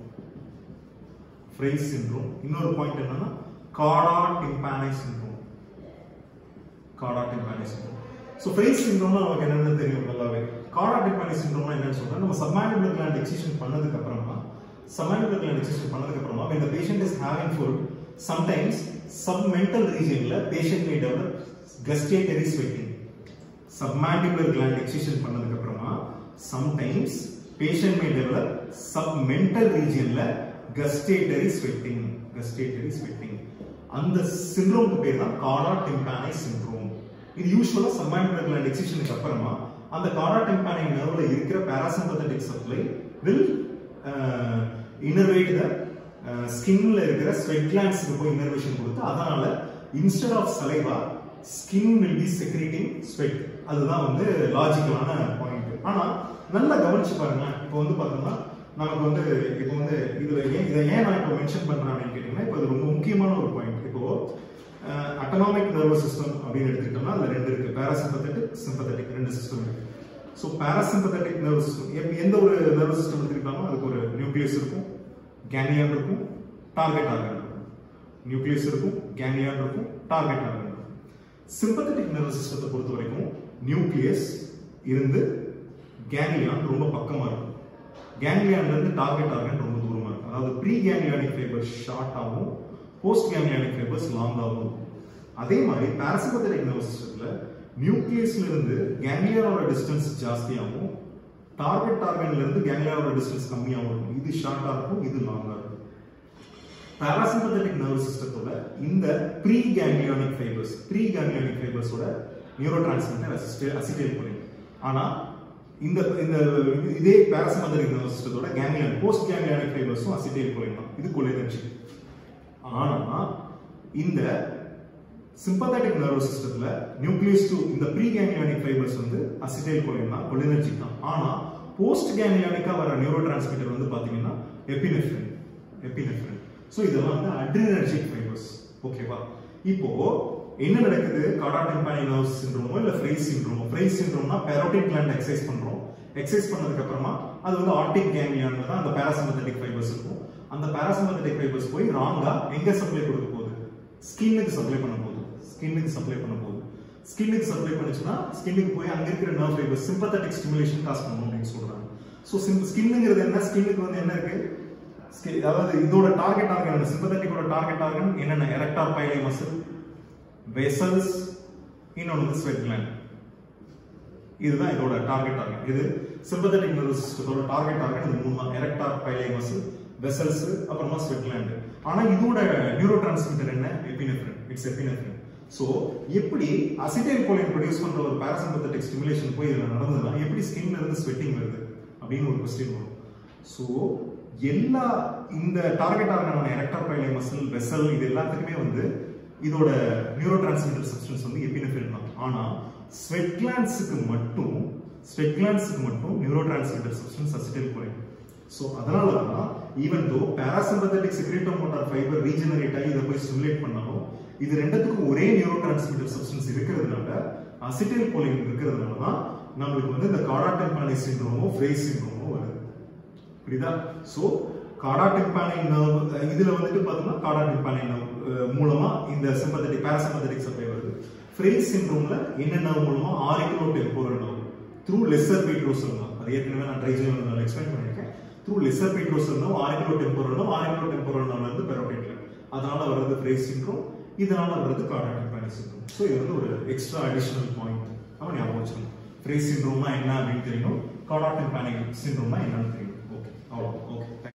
ஃப்ரைஸ் சிண்ட்ரோம் இன்னொரு பாயிண்ட் என்னன்னா காடா டிம்பானை சிண்ட்ரோம் காடா டிம்பானை சிண்ட்ரோம் ஸோ ஃப்ரைஸ் சிண்ட்ரோம்னா நமக்கு என்னென்னு தெரியும் நல்லாவே காடா டிம்பானை சிண்ட்ரோம்னா என்னன்னு சொல்றேன் நம்ம சப்மானிபுலர் கிளாண்ட் எக்ஸிஷன் பண்ணதுக்கு அப்புறமா சப்மானிபுலர் கிளாண்ட் எக்ஸிஷன் பண்ணதுக்கு அப்புறமா when the patient is having food sometimes submental regionல patient may develop gustatory sweating submandibular gland excision பண்ணதுக்கு அப்புறமா sometimes patient may develop submental regionல gustatory sweating gustatory sweating அந்த சிண்ட்ரோம்க்கு பேர் தான் காடா டிம்பானை சிண்ட்ரோம் இது யூஸ்வலா சப்மாண்டிபுலர் கிளாண்ட் எக்ஸிஷனுக்கு அப்புறமா அந்த காடா டிம்பானை நர்வ்ல இருக்கிற parasympathetic supply will innervate the ஸ்கின்ல இருக்கிற ஸ்வெட் கிளான்ஸ்க்கு போய் இன்னர்வேஷன் கொடுத்து அதனால instead of saliva skin will be secreting sweat அதுதான் வந்து லாஜிக்கலான பாயிண்ட் ஆனா நல்லா கவனிச்சு பாருங்க இப்போ வந்து பார்த்தோம்னா நமக்கு வந்து இப்போ வந்து இதுல ஏன் இதை ஏன் நான் இப்போ மென்ஷன் பண்றேன் அப்படின்னு கேட்டீங்கன்னா இப்போ இது ரொம்ப முக்கியமான ஒரு பாயிண்ட் இப்போ அட்டனாமிக் நர்வஸ் சிஸ்டம் அப்படின்னு எடுத்துக்கிட்டோம்னா அதுல ரெண்டு இருக்கு பாராசிம்பத்தட்டிக் சிம்பத்தட்டிக் ரெண்டு சிஸ்டம் இருக்கு ஸோ பாராசிம்பத்தட்டிக் நர்வஸ் சிஸ்டம் எந்த ஒரு நர்வஸ் சிஸ்டம் எடுத்துக்கிட்டாலும் அதுக்கு ஒரு நியூக்ளியஸ் இருக்கும் கேங்லியான் இருக்கும் டார்கெட் ஆர்கன் இருக்கும் நியூக்ளியஸ் இருக்கும் கேங்லியான் இருக்கும் டார்கெட் ஆர்கன் இருக்கும் சிம்பத்தட்டிக் நர்வஸ் சிஸ்டத்தை பொறுத்த வரைக்கும் நியூக்ளியஸ் இருந்து கேங்லியான் ரொம்ப பக்கமா இருக்கும் கேங்லியான்ல இருந்து டார்கெட் ஆர்கன் ரொம்ப தூரமா இருக்கும் அதாவது ப்ரீ கேங்லியானிக் ஃபைபர்ஸ் ஷார்ட்டாகவும் போஸ்ட் கேங்லியானிக் ஃபைபர்ஸ் லாங்காகவும் இருக்கும் அதே மாதிரி பாராசிம்பத்தட்டிக் நர்வஸ் சிஸ்டத்துல நியூக்ளியஸ்ல இருந்து கேங்லியானோட டிஸ்டன்ஸ் ஜாஸ்தியாகும் டார்கெட் ஆர்கன்ல இருந்து கேங்லியானோட டிஸ்டன்ஸ் கம்மியாகும் இருக்கும் இது ஷார்ட்டா இருக்கும் இது லாங்கா இருக்கும் பாராசிம்பத்தட்டிக் நர்வஸ் சிஸ்டத்தோட இந்த preganglionic fibres preganglionic ஃபைபர்ஸோட நியூரோ டிரான்ஸ்மிட்டர் அசிட்டேல் கோலின் ஆனா இந்த இந்த இதே பாராசிம்பத்தட்டிக் நர்வஸ் சிஸ்டத்தோட கேங்லியான் போஸ்ட் கேங்லியானிக் ஃபைபர்ஸும் அசிட்டேல் கோலின் தான் இது கோலினர்ஜி ஆனா இந்த சிம்பத்தட்டிக் நர்வஸ் சிஸ்டத்துல நியூக்ளியஸ் டு இந்த ப்ரீ கேங்லியானிக் ஃபைபர்ஸ் வந்து அசிட்டைல் கோலின் தான் கொலினர்ஜிக் தான் ஆனா போஸ்ட் கேங்லியானிக்கா வர நியூரோ டிரான்ஸ்மிட்டர் வந்து பாத்தீங்கன்னா எபினெஃப்ரின் எபினெஃப்ரின் ஸோ இதெல்லாம் வந்து அட்ரினர்ஜிக் ஃபைபர்ஸ் ஓகேவா இப்போ என்ன நடக்குது காடா டெம்பானி நர்வ் சிண்ட்ரோமோ இல்ல ஃப்ரைஸ் சிண்ட்ரோமோ ஃப்ரைஸ் சிண்ட்ரோம்னா பெரோட்டிக் கிளாண்ட் எக்ஸசைஸ் பண்றோம் எக்ஸசைஸ் பண்ணதுக்கு அப்புறமா அது வந்து ஆர்டிக் கேங்லியான்ல தான் அந்த பாராசிம்பத்தட்டிக் ஃபைபர்ஸ் இருக்கும் அந்த பாராசிம்பத்தட்டிக் ஃபைபர்ஸ் போய் ராங்கா எங்க சப்ளை கொடுக்க போகுது ஸ்கின்னுக்கு சப்ளை பண்ண போகுது ஸ்கின்னுக்கு சப்ளை பண்ண போகுது ஸ்கின்னுக்கு சப்ளை பண்ணுச்சுன்னா ஸ்கின்னுக்கு போய் அங்க இருக்கிற nerve fibres sympathetic stimulation cause பண்ணும் அப்படின்னு சொல்றாங்க ஸோ ஸ்கின்னுங்கிறது என்ன ஸ்கின்னுக்கு வந்து என்ன இருக்கு Skin- அதாவது இதோட டார்கெட் ஆர்கன் சிம்பத்தட்டிக்கோட டார்கெட் ஆர்கன் என்னென்ன எரக்டார் பைலை மசில் வெசல்ஸ் இன்னொன்று வந்து ஸ்வெட் கிளாண்ட் இதுதான் இதோட டார்கெட் ஆர்கன் இது சிம்பத்தட்டிக் நர்வஸ் சிஸ்டத்தோட டார்கெட் ஆர்கன் இது மூணு தான் எரக்டார் பைலை மசில் வெசல்ஸ் அப்புறமா ஸ்வெட் கிளாண்ட் ஆனா இதோட நியூரோ டிரான்ஸ்மிட்டர் என்ன எபினெஃப்ரின் இட்ஸ் எபினெஃப்ரின் சோ எப்படி அசிடைல் கோலின் ப்ரொடியூஸ் பண்ற ஒரு பாராசிம்பத்தட்டிக் ஸ்டிமுலேஷன் போய் இதுல நடந்ததுன்னா எப்படி ஸ்கின்ல இருந்து ஸ்வெட்டிங் வருது அப்படின்னு ஒரு கொஸ்டின் வரும் சோ எல்லா இந்த டார்கெட் ஆர்கனான எரக்டார் பைலை மசில் வெசல் இது எல்லாத்துக்குமே வந்து இதோட நியூரோ டிரான்ஸ்மிட்டர் சப்ஸ்டன்ஸ் வந்து எபினெஃப்ரின் தான் ஆனா ஸ்வெட் கிளான்ஸுக்கு மட்டும் ஸ்வெட் கிளான்ஸுக்கு மட்டும் neurotransmitter substance acetylcholine so அதனால தான் even though parasympathetic செக்ரேட்டோமோட்டார் fibre regenerate ஆகி இதை போய் ஸ்டிமுலேட் பண்ணாலும் இது ரெண்டுத்துக்கும் ஒரே நியூரோ டிரான்ஸ்மிட்டர் சப்ஸ்டன்ஸ் இருக்கிறதுனால அசிடைல் கோலின் இருக்கிறதுனால தான் நம்மளுக்கு வந்து இந்த காடாட்டெம்பானி சிண்ட்ரோமோ ஃப்ரேஸ் சிண்ட்ரோமோ வருது புரியுதா ஸோ காடாட்டிப்பானை நர்வ் இதுல வந்துட்டு பார்த்தோம்னா காடாட்டிப்பானை நர்வ் மூலமா இந்த சிம்பத்தட்டிக் பாராசிம்பத்தட்டிக் சப்ளை வருது ஃப்ரேஸ் சிண்ட்ரோம்ல என்ன நர்வ் மூலமா auriculotemporal nerve through lesser petrosal nerve அது ஏற்கனவே நான் ட்ரைஜன் எக்ஸ்பிளைன் பண்ணியிருக்கேன் through lesser petrosal nerve auriculotemporal nerve auriculotemporal nerve வந்து பெரோடைட்ல அதனால வர்றது ஃப்ரேஸ் சிண்ட்ரோம் இதனால வர்றது காடாட்டிப்பானை சிண்ட்ரோம் ஸோ இது வந்து ஒரு எக்ஸ்ட்ரா அடிஷனல் பாயிண்ட் நம்ம ஞாபகம் வச்சுக்கணும் ஃப்ரேஸ் சிண்ட்ரோம்னா என்ன அப்படின்னு தெரியணும் காடாட்டிப்பானை சிண்ட்ரோம்னா என்னன்னு தெரியணும் ஓகே அவ்வளோ ஓகே